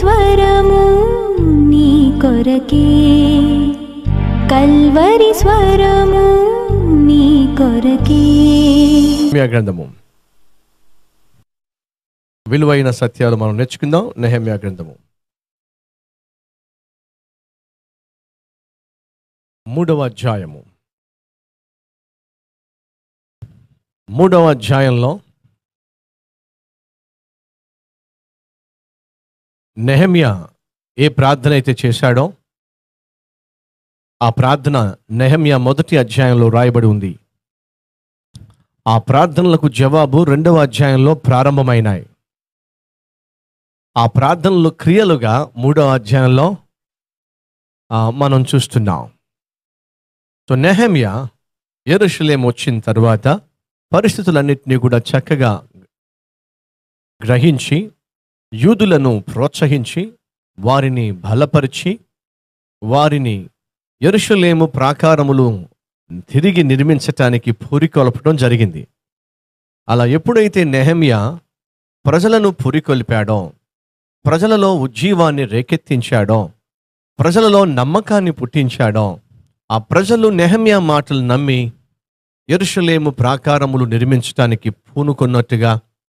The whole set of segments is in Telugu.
స్వరము నీ కొరకే కల్వరి స్వరము నీ కొరకే నెహెమ్యా గ్రంథము విలువైన సత్యాలు మనం నేర్చుకుందాం నెహమ్యా గ్రంథము మూడవ అధ్యాయము మూడవ అధ్యాయంలో నెహమ్యా ఏ ప్రార్థన అయితే చేశాడో ఆ ప్రార్థన నెహమ్యా మొదటి అధ్యాయంలో రాయబడి ఉంది ఆ ప్రార్థనలకు జవాబు రెండవ అధ్యాయంలో ప్రారంభమైనాయి ఆ ప్రార్థనలు క్రియలుగా మూడవ అధ్యాయంలో ఆ, మనం చూస్తున్నాం సో నెహమ్యా ఎరుషలేం వచ్చిన తర్వాత పరిస్థితులన్నింటినీ కూడా చక్కగా గ్రహించి యూదులను ప్రోత్సహించి వారిని బలపరిచి వారిని ఎరుషలేము ప్రాకారములు తిరిగి నిర్మించటానికి పురికొల్పడం జరిగింది అలా ఎప్పుడైతే నెహమ్యా ప్రజలను పురికొల్పాడో ప్రజలలో ఉజ్జీవాన్ని రేకెత్తించాడో ప్రజలలో నమ్మకాన్ని పుట్టించాడో ఆ ప్రజలు నెహమ్యా మాటలు నమ్మి ఎరుషలేము ప్రాకారములు నిర్మించటానికి పూనుకున్నట్టుగా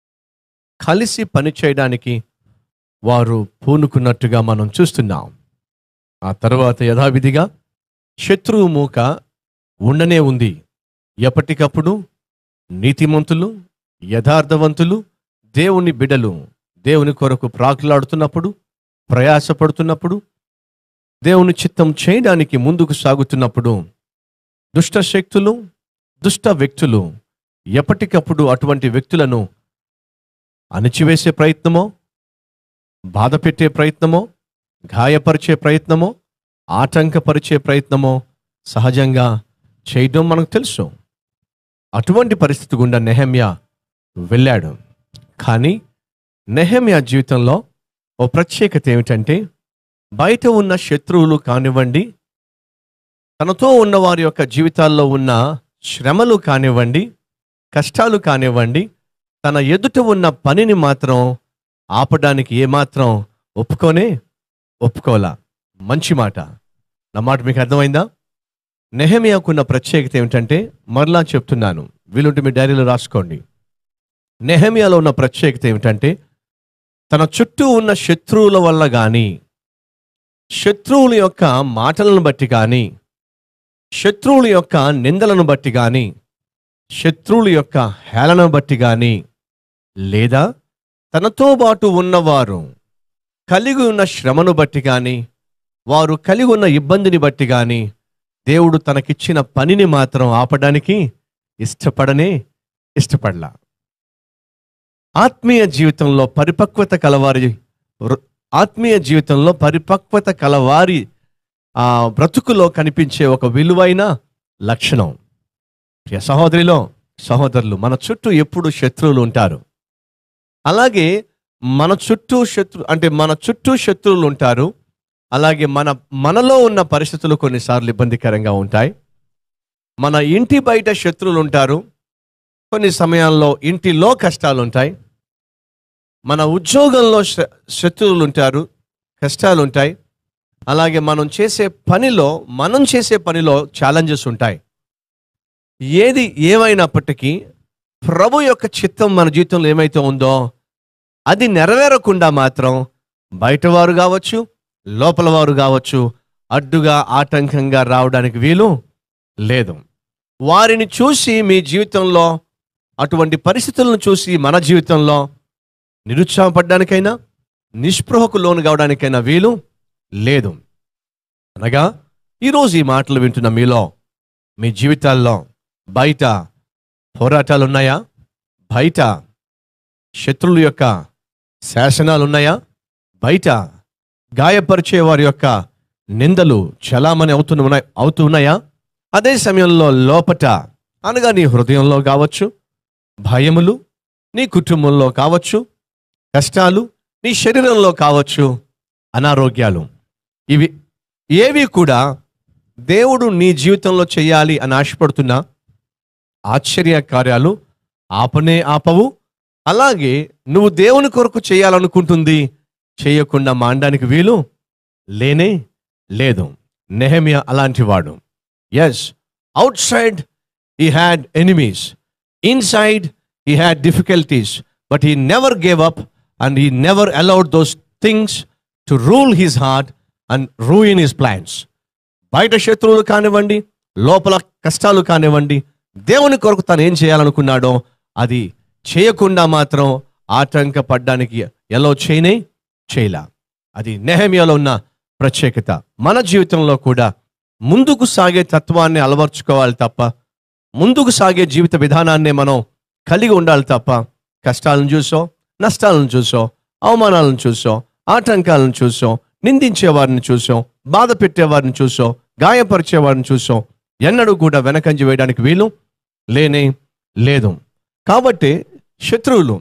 కలిసి పనిచేయడానికి వారు పూనుకున్నట్టుగా మనం చూస్తున్నాం ఆ తర్వాత యథావిధిగా శత్రువు మూక ఉండనే ఉంది ఎప్పటికప్పుడు నీతిమంతులు యథార్థవంతులు దేవుని బిడలు దేవుని కొరకు ప్రాకులాడుతున్నప్పుడు ప్రయాసపడుతున్నప్పుడు దేవుని చిత్తం చేయడానికి ముందుకు సాగుతున్నప్పుడు దుష్ట శక్తులు దుష్ట వ్యక్తులు ఎప్పటికప్పుడు అటువంటి వ్యక్తులను అణిచివేసే ప్రయత్నమో బాధ పెట్టే ప్రయత్నమో గాయపరిచే ప్రయత్నమో ఆటంకపరిచే ప్రయత్నమో సహజంగా చేయడం మనకు తెలుసు అటువంటి పరిస్థితి గుండా నెహమ్యా వెళ్ళాడు కానీ నెహమ్యా జీవితంలో ఓ ప్రత్యేకత ఏమిటంటే బయట ఉన్న శత్రువులు కానివ్వండి తనతో ఉన్న వారి యొక్క జీవితాల్లో ఉన్న శ్రమలు కానివ్వండి కష్టాలు కానివ్వండి తన ఎదుట ఉన్న పనిని మాత్రం ఆపడానికి ఏమాత్రం ఒప్పుకోనే ఒప్పుకోలా మంచి మాట నా మాట మీకు అర్థమైందా నెహమియాకున్న ప్రత్యేకత ఏమిటంటే మరలా చెప్తున్నాను వీలుంటే మీ డైరీలో రాసుకోండి నెహమియాలో ఉన్న ప్రత్యేకత ఏమిటంటే తన చుట్టూ ఉన్న శత్రువుల వల్ల కానీ శత్రువుల యొక్క మాటలను బట్టి కానీ శత్రువుల యొక్క నిందలను బట్టి కానీ శత్రువుల యొక్క హేళనను బట్టి కానీ లేదా తనతో పాటు ఉన్నవారు కలిగి ఉన్న శ్రమను బట్టి కానీ వారు కలిగి ఉన్న ఇబ్బందిని బట్టి కానీ దేవుడు తనకిచ్చిన పనిని మాత్రం ఆపడానికి ఇష్టపడనే ఇష్టపడలా ఆత్మీయ జీవితంలో పరిపక్వత కలవారి రు- ఆత్మీయ జీవితంలో పరిపక్వత కలవారి ఆ బ్రతుకులో కనిపించే ఒక విలువైన లక్షణం ప్రియ సహోదరిలో సహోదరులు మన చుట్టూ ఎప్పుడు శత్రువులు ఉంటారు అలాగే మన చుట్టూ శత్రు అంటే మన చుట్టూ శత్రువులు ఉంటారు అలాగే మన మనలో ఉన్న పరిస్థితులు కొన్నిసార్లు ఇబ్బందికరంగా ఉంటాయి మన ఇంటి బయట శత్రువులు ఉంటారు కొన్ని సమయాల్లో ఇంటిలో కష్టాలు ఉంటాయి మన ఉద్యోగంలో శ- శత్రువులు ఉంటారు కష్టాలు ఉంటాయి అలాగే మనం చేసే పనిలో మనం చేసే పనిలో ఛాలెంజెస్ ఉంటాయి ఏది ఏమైనప్పటికీ ప్రభు యొక్క చిత్తం మన జీవితంలో ఏమైతే ఉందో అది నెరవేరకుండా మాత్రం బయటవారు కావచ్చు లోపల వారు కావచ్చు అడ్డుగా ఆటంకంగా రావడానికి వీలు లేదు వారిని చూసి మీ జీవితంలో అటువంటి పరిస్థితులను చూసి మన జీవితంలో నిరుత్సాహపడడానికైనా నిస్పృహకు లోను కావడానికైనా వీలు లేదు అనగా ఈరోజు ఈ మాటలు వింటున్న మీలో మీ జీవితాల్లో బయట పోరాటాలు ఉన్నాయా బయట శత్రువుల యొక్క శాసనాలు ఉన్నాయా బయట గాయపరిచే వారి యొక్క నిందలు చలామణి అవుతున్న అవుతూ ఉన్నాయా అదే సమయంలో లోపట అనగా నీ హృదయంలో కావచ్చు భయములు నీ కుటుంబంలో కావచ్చు కష్టాలు నీ శరీరంలో కావచ్చు అనారోగ్యాలు ఇవి ఏవి కూడా దేవుడు నీ జీవితంలో చేయాలి అని ఆశపడుతున్నా ఆశ్చర్య కార్యాలు ఆపనే ఆపవు అలాగే నువ్వు దేవుని కొరకు చేయాలనుకుంటుంది చేయకుండా మాండానికి వీలు లేనే లేదు నెహమియా అలాంటి వాడు yes outside he had enemies inside he had difficulties but he never gave up and he never allowed those things to rule his heart and ruin his plans బయట శత్రువులు కానివ్వండి లోపల కష్టాలు కానివ్వండి దేవుని కొరకు తను ఏం చేయాలనుకున్నాడో అది చేయకుండా మాత్రం ఆటంకపడ్డానికి ఎలా చేయనే చేయలా అది నెహమియాలో ఉన్న ప్రత్యేకత మన జీవితంలో కూడా ముందుకు సాగే తత్వాన్ని అలవర్చుకోవాలి తప్ప ముందుకు సాగే జీవిత విధానాన్ని మనం కలిగి ఉండాలి తప్ప కష్టాలను చూసో నష్టాలను చూసో అవమానాలను చూసో ఆటంకాలను చూసో నిందించే వారిని చూసో బాధ పెట్టేవారిని చూసో గాయపరిచే వారిని చూసో ఎన్నడూ కూడా వెనకంజి వేయడానికి వీలు లేనే లేదు కాబట్టి శత్రువులు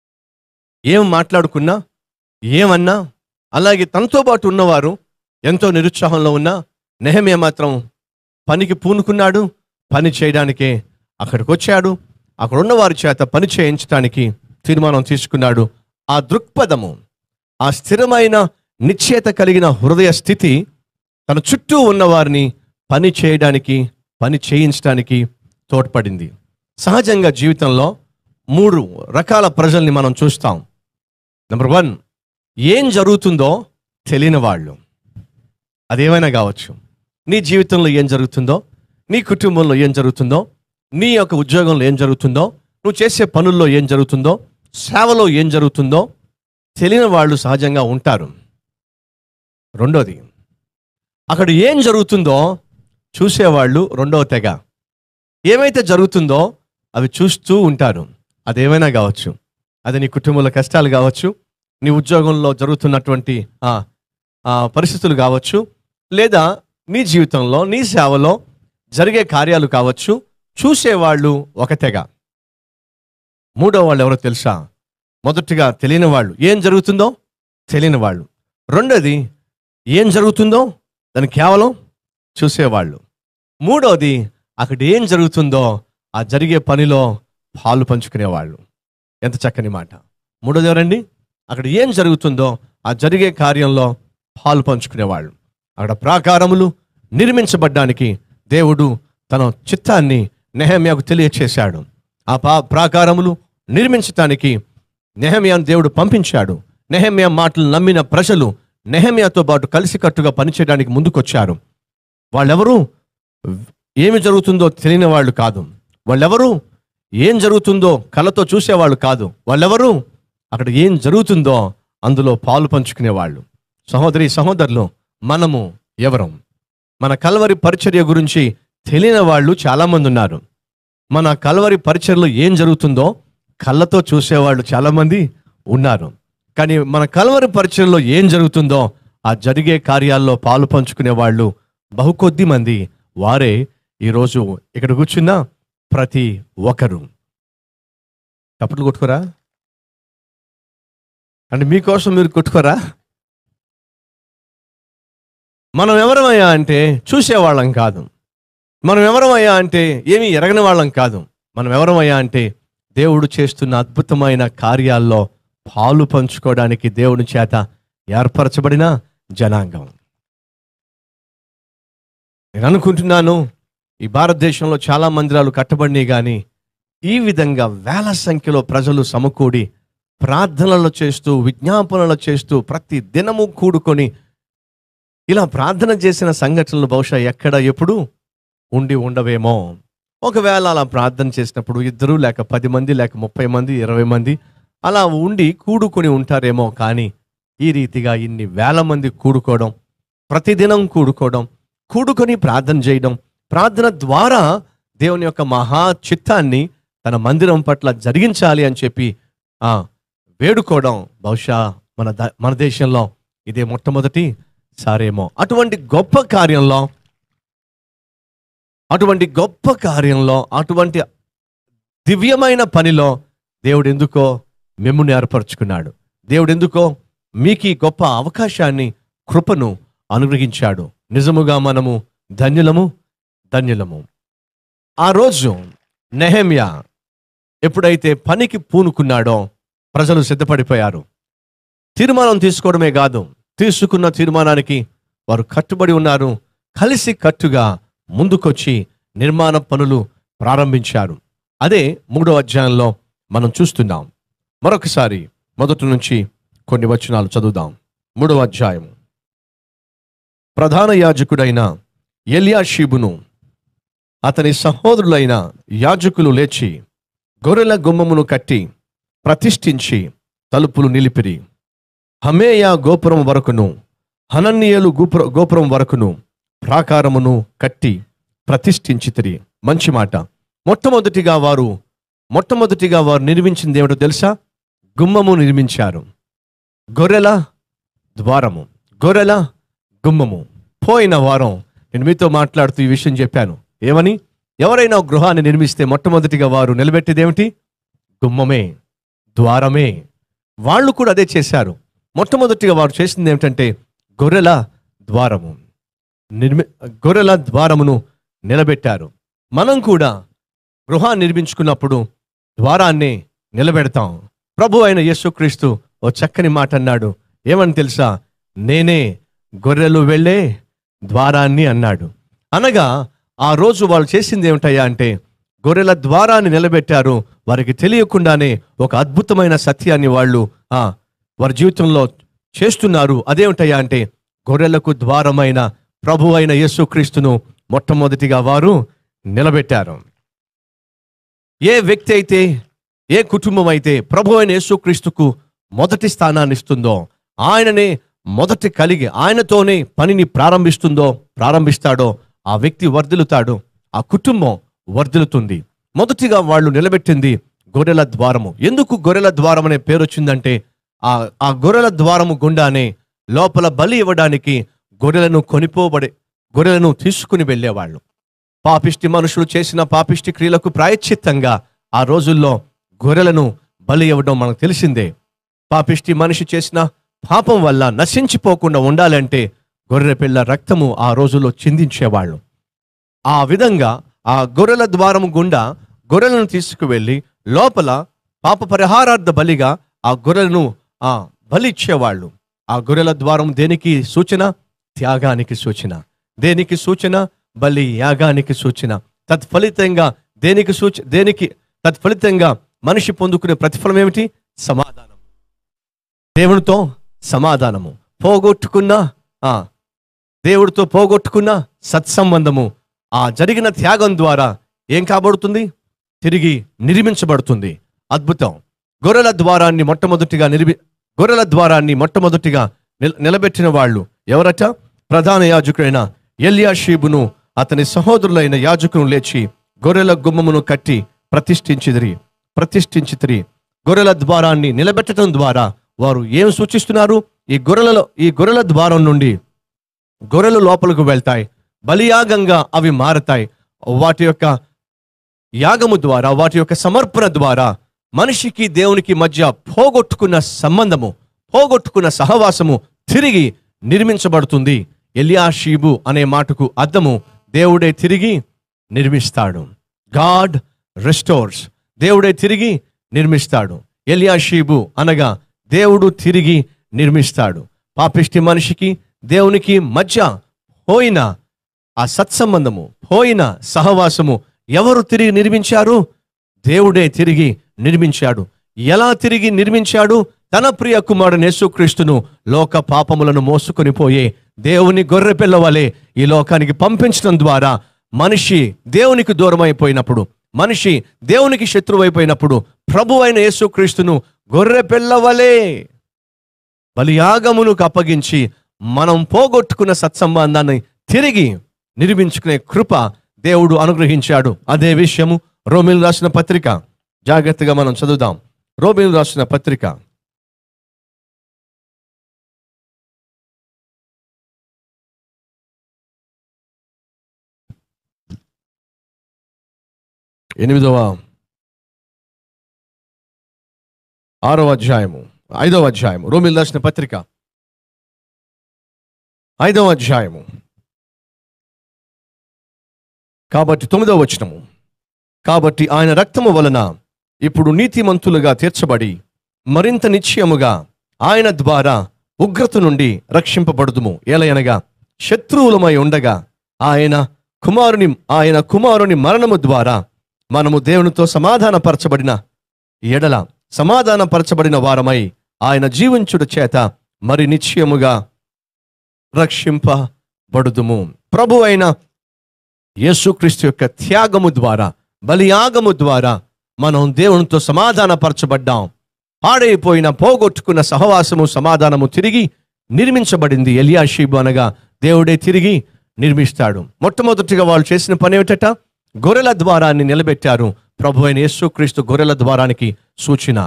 ఏం మాట్లాడుకున్నా ఏమన్నా అలాగే తనతో పాటు ఉన్నవారు ఎంతో నిరుత్సాహంలో ఉన్నా నెహమే మాత్రం పనికి పూనుకున్నాడు పని చేయడానికే అక్కడికి వచ్చాడు అక్కడ ఉన్న వారి చేత పని చేయించడానికి తీర్మానం తీసుకున్నాడు ఆ దృక్పథము ఆ స్థిరమైన నిశ్చేత కలిగిన హృదయ స్థితి తన చుట్టూ ఉన్న వారిని పని చేయడానికి పని చేయించడానికి తోడ్పడింది సహజంగా జీవితంలో మూడు రకాల ప్రజల్ని మనం చూస్తాం నెంబర్ వన్ ఏం జరుగుతుందో తెలియని వాళ్ళు అదేమైనా కావచ్చు నీ జీవితంలో ఏం జరుగుతుందో నీ కుటుంబంలో ఏం జరుగుతుందో నీ యొక్క ఉద్యోగంలో ఏం జరుగుతుందో నువ్వు చేసే పనుల్లో ఏం జరుగుతుందో సేవలో ఏం జరుగుతుందో తెలియని వాళ్ళు సహజంగా ఉంటారు రెండోది అక్కడ ఏం జరుగుతుందో చూసేవాళ్ళు రెండవ తెగ ఏమైతే జరుగుతుందో అవి చూస్తూ ఉంటారు అదేమైనా కావచ్చు అది నీ కుటుంబంలో కష్టాలు కావచ్చు నీ ఉద్యోగంలో జరుగుతున్నటువంటి ఆ, ఆ, పరిస్థితులు కావచ్చు లేదా నీ జీవితంలో నీ సేవలో జరిగే కార్యాలు కావచ్చు చూసేవాళ్ళు ఒక తెగ మూడో వాళ్ళు ఎవరో తెలుసా మొదటిగా తెలియని వాళ్ళు ఏం జరుగుతుందో తెలియని వాళ్ళు రెండోది ఏం జరుగుతుందో దాన్ని కేవలం చూసేవాళ్ళు మూడోది అక్కడ ఏం జరుగుతుందో ఆ జరిగే పనిలో పాలు పంచుకునేవాళ్ళు ఎంత చక్కని మాట మూడోది ఎవరండి అక్కడ ఏం జరుగుతుందో ఆ జరిగే కార్యంలో పాలు పంచుకునేవాళ్ళు అక్కడ ప్రాకారములు నిర్మించబడ్డానికి దేవుడు తన చిత్తాన్ని నెహమ్యాకు తెలియచేశాడు ఆ పా ప్రాకారములు నిర్మించటానికి నెహమ్యాను దేవుడు పంపించాడు నెహమ్యా మాటలు నమ్మిన ప్రజలు నెహమ్యాతో పాటు కలిసికట్టుగా పనిచేయడానికి ముందుకొచ్చారు వాళ్ళెవరు ఏమి జరుగుతుందో తెలియని వాళ్ళు కాదు వాళ్ళెవరు ఏం జరుగుతుందో కళ్ళతో చూసేవాళ్ళు కాదు వాళ్ళెవరు అక్కడ ఏం జరుగుతుందో అందులో పాలు పంచుకునేవాళ్ళు సహోదరి సహోదరులు మనము ఎవరం మన కల్వరి పరిచర్య గురించి తెలియని వాళ్ళు చాలామంది ఉన్నారు మన కల్వరి పరిచర్లో ఏం జరుగుతుందో కళ్ళతో చూసేవాళ్ళు చాలామంది ఉన్నారు కానీ మన కల్వరి పరిచర్లో ఏం జరుగుతుందో ఆ జరిగే కార్యాల్లో పాలు పంచుకునే వాళ్ళు బహుకొద్ది మంది వారే ఈరోజు ఇక్కడ కూర్చున్న ప్రతి ఒక్కరు చప్పట్లు కొట్టుకోరా అంటే మీకోసం మీరు కొట్టుకోరా మనం ఎవరమయ్యా అంటే చూసేవాళ్ళం కాదు మనం ఎవరమయ్యా అంటే ఏమీ ఎరగని వాళ్ళం కాదు మనం ఎవరమయ్యా అంటే దేవుడు చేస్తున్న అద్భుతమైన కార్యాల్లో పాలు పంచుకోవడానికి దేవుని చేత ఏర్పరచబడిన జనాంగం నేను అనుకుంటున్నాను ఈ భారతదేశంలో చాలా మందిరాలు కట్టబడినాయి కానీ ఈ విధంగా వేల సంఖ్యలో ప్రజలు సమకూడి ప్రార్థనలు చేస్తూ విజ్ఞాపనలు చేస్తూ ప్రతి దినము కూడుకొని ఇలా ప్రార్థన చేసిన సంఘటనలు బహుశా ఎక్కడ ఎప్పుడు ఉండి ఉండవేమో ఒకవేళ అలా ప్రార్థన చేసినప్పుడు ఇద్దరు లేక పది మంది లేక ముప్పై మంది ఇరవై మంది అలా ఉండి కూడుకొని ఉంటారేమో కానీ ఈ రీతిగా ఇన్ని వేల మంది కూడుకోవడం ప్రతిదినం కూడుకోవడం కూడుకొని ప్రార్థన చేయడం ప్రార్థన ద్వారా దేవుని యొక్క మహా చిత్తాన్ని తన మందిరం పట్ల జరిగించాలి అని చెప్పి ఆ వేడుకోవడం బహుశా మన ద- మన దేశంలో ఇదే మొట్టమొదటి సారేమో అటువంటి గొప్ప కార్యంలో అటువంటి గొప్ప కార్యంలో అటువంటి దివ్యమైన పనిలో దేవుడు ఎందుకో మిమ్ముని ఏర్పరచుకున్నాడు దేవుడు ఎందుకో మీకు ఈ గొప్ప అవకాశాన్ని కృపను అనుగ్రహించాడు నిజముగా మనము ధన్యులము ధన్యులము ఆ రోజు నెహమ్యా ఎప్పుడైతే పనికి పూనుకున్నాడో ప్రజలు సిద్ధపడిపోయారు తీర్మానం తీసుకోవడమే కాదు తీసుకున్న తీర్మానానికి వారు కట్టుబడి ఉన్నారు కలిసి కట్టుగా ముందుకొచ్చి నిర్మాణ పనులు ప్రారంభించారు అదే మూడో అధ్యాయంలో మనం చూస్తున్నాం మరొకసారి మొదటి నుంచి కొన్ని వచనాలు చదువుదాం మూడవ అధ్యాయం ప్రధాన యాజకుడైన ఎలియాషీబును అతని సహోదరులైన యాజకులు లేచి గొర్రెల గుమ్మమును కట్టి ప్రతిష్ఠించి తలుపులు నిలిపిరి హమేయా గోపురం వరకును హనన్నియలు గోపుర గోపురం వరకును ప్రాకారమును కట్టి ప్రతిష్ఠించితిరి మంచి మాట మొట్టమొదటిగా వారు మొట్టమొదటిగా వారు నిర్మించింది ఏమిటో తెలుసా గుమ్మము నిర్మించారు గొర్రెల ద్వారము గొర్రెల గుమ్మము పోయిన వారం నేను మీతో మాట్లాడుతూ ఈ విషయం చెప్పాను ఏమని ఎవరైనా ఒక గృహాన్ని నిర్మిస్తే మొట్టమొదటిగా వారు నిలబెట్టేది ఏమిటి గుమ్మమే ద్వారమే వాళ్ళు కూడా అదే చేశారు మొట్టమొదటిగా వారు చేసింది ఏమిటంటే గొర్రెల ద్వారము నిర్మి గొర్రెల ద్వారమును నిలబెట్టారు మనం కూడా గృహాన్ని నిర్మించుకున్నప్పుడు ద్వారాన్ని నిలబెడతాం ప్రభు అయిన యేసుక్రీస్తు ఓ చక్కని మాట అన్నాడు ఏమని తెలుసా నేనే గొర్రెలు వెళ్ళే ద్వారాన్ని అన్నాడు అనగా ఆ రోజు వాళ్ళు చేసింది ఏమిటయ్యా అంటే గొర్రెల ద్వారాన్ని నిలబెట్టారు వారికి తెలియకుండానే ఒక అద్భుతమైన సత్యాన్ని వాళ్ళు ఆ వారి జీవితంలో చేస్తున్నారు అదేమిటయ్యా అంటే గొర్రెలకు ద్వారమైన ప్రభు అయిన యేసుక్రీస్తును మొట్టమొదటిగా వారు నిలబెట్టారు ఏ వ్యక్తి అయితే ఏ కుటుంబం అయితే ప్రభు అయిన యేసుక్రీస్తుకు మొదటి స్థానాన్ని ఇస్తుందో ఆయననే మొదటి కలిగి ఆయనతోనే పనిని ప్రారంభిస్తుందో ప్రారంభిస్తాడో ఆ వ్యక్తి వర్ధిల్లుతాడు ఆ కుటుంబం వర్ధిల్లుతుంది మొదటిగా వాళ్ళు నిలబెట్టింది గొర్రెల ద్వారము ఎందుకు గొర్రెల ద్వారం అనే పేరు వచ్చిందంటే ఆ ఆ గొర్రెల ద్వారము గుండానే లోపల బలి ఇవ్వడానికి గొర్రెలను కొనిపోబడే గొర్రెలను తీసుకుని వెళ్ళేవాళ్ళు పాపిష్టి మనుషులు చేసిన పాపిష్టి క్రియలకు ప్రాయశ్చిత్తంగా ఆ రోజుల్లో గొర్రెలను బలి ఇవ్వడం మనకు తెలిసిందే పాపిష్టి మనిషి చేసిన పాపం వల్ల నశించిపోకుండా ఉండాలంటే గొర్రె పిల్ల రక్తము ఆ రోజుల్లో చిందించేవాళ్ళు ఆ విధంగా ఆ గొర్రెల ద్వారము గుండా గొర్రెలను తీసుకువెళ్ళి లోపల పాప పరిహారార్థ బలిగా ఆ గొర్రెలను ఆ బలి ఇచ్చేవాళ్ళు ఆ గొర్రెల ద్వారం దేనికి సూచన త్యాగానికి సూచన దేనికి సూచన బలి యాగానికి సూచన తత్ఫలితంగా దేనికి సూచ దేనికి తత్ఫలితంగా మనిషి పొందుకునే ప్రతిఫలం ఏమిటి సమాధానం దేవునితో సమాధానము పోగొట్టుకున్న ఆ దేవుడితో పోగొట్టుకున్న సత్సంబంధము ఆ జరిగిన త్యాగం ద్వారా ఏం కాబడుతుంది తిరిగి నిర్మించబడుతుంది అద్భుతం గొర్రెల ద్వారాన్ని మొట్టమొదటిగా నిర్మి గొర్రెల ద్వారాన్ని మొట్టమొదటిగా నిల- నిలబెట్టిన వాళ్ళు ఎవరట ప్రధాన యాజకుడైన ఎల్యాషీబును అతని సహోదరులైన యాజకును లేచి గొర్రెల గుమ్మమును కట్టి ప్రతిష్ఠించిదిరి ప్రతిష్ఠించితిరి గొర్రెల ద్వారాన్ని నిలబెట్టడం ద్వారా వారు ఏం సూచిస్తున్నారు ఈ గొర్రెలలో ఈ గొర్రెల ద్వారం నుండి గొర్రెలు లోపలకు వెళ్తాయి బలియాగంగా అవి మారతాయి వాటి యొక్క యాగము ద్వారా వాటి యొక్క సమర్పణ ద్వారా మనిషికి దేవునికి మధ్య పోగొట్టుకున్న సంబంధము పోగొట్టుకున్న సహవాసము తిరిగి నిర్మించబడుతుంది ఎలియాషీబు అనే మాటకు అర్థము దేవుడే తిరిగి నిర్మిస్తాడు గాడ్ రెస్టోర్స్ దేవుడే తిరిగి నిర్మిస్తాడు ఎలియాషీబు అనగా దేవుడు తిరిగి నిర్మిస్తాడు పాపిష్టి మనిషికి దేవునికి మధ్య పోయిన ఆ సత్సంబంధము పోయిన సహవాసము ఎవరు తిరిగి నిర్మించారు దేవుడే తిరిగి నిర్మించాడు ఎలా తిరిగి నిర్మించాడు తన ప్రియ కుమారుడు యేసుక్రీస్తును లోక పాపములను మోసుకొని పోయే దేవుని గొర్రె పిల్లవలే ఈ లోకానికి పంపించడం ద్వారా మనిషి దేవునికి దూరం అయిపోయినప్పుడు మనిషి దేవునికి శత్రువు అయిపోయినప్పుడు ప్రభు అయిన యేసుక్రీస్తును గొర్రె పిల్లవలే బలియాగములకు అప్పగించి మనం పోగొట్టుకున్న సత్సంబంధాన్ని తిరిగి నిర్మించుకునే కృప దేవుడు అనుగ్రహించాడు అదే విషయము రోమిల్ రాసిన పత్రిక జాగ్రత్తగా మనం చదువుదాం రోమిల్ రాసిన పత్రిక ఎనిమిదవ ఆరవ అధ్యాయము ఐదవ అధ్యాయము రోమిల్ రాసిన పత్రిక ఐదవ అధ్యాయము కాబట్టి తొమ్మిదవ వచనము కాబట్టి ఆయన రక్తము వలన ఇప్పుడు నీతిమంతులుగా తీర్చబడి మరింత నిశ్చయముగా ఆయన ద్వారా ఉగ్రత నుండి రక్షింపబడుదుము ఏలయనగా శత్రువులమై ఉండగా ఆయన కుమారుని ఆయన కుమారుని మరణము ద్వారా మనము దేవునితో సమాధానపరచబడిన ఎడల సమాధానపరచబడిన వారమై ఆయన జీవించుడు చేత మరి నిశ్చయముగా రక్షింపబడుదుము ప్రభు అయిన యేసుక్రీస్తు యొక్క త్యాగము ద్వారా బలియాగము ద్వారా మనం దేవునితో సమాధానపరచబడ్డాం పాడైపోయిన పోగొట్టుకున్న సహవాసము సమాధానము తిరిగి నిర్మించబడింది ఎలియాషీబు అనగా దేవుడే తిరిగి నిర్మిస్తాడు మొట్టమొదటిగా వాళ్ళు చేసిన పని ఏమిటట గొర్రెల ద్వారాన్ని నిలబెట్టారు ప్రభు అయిన యేసుక్రీస్తు గొర్రెల ద్వారానికి సూచన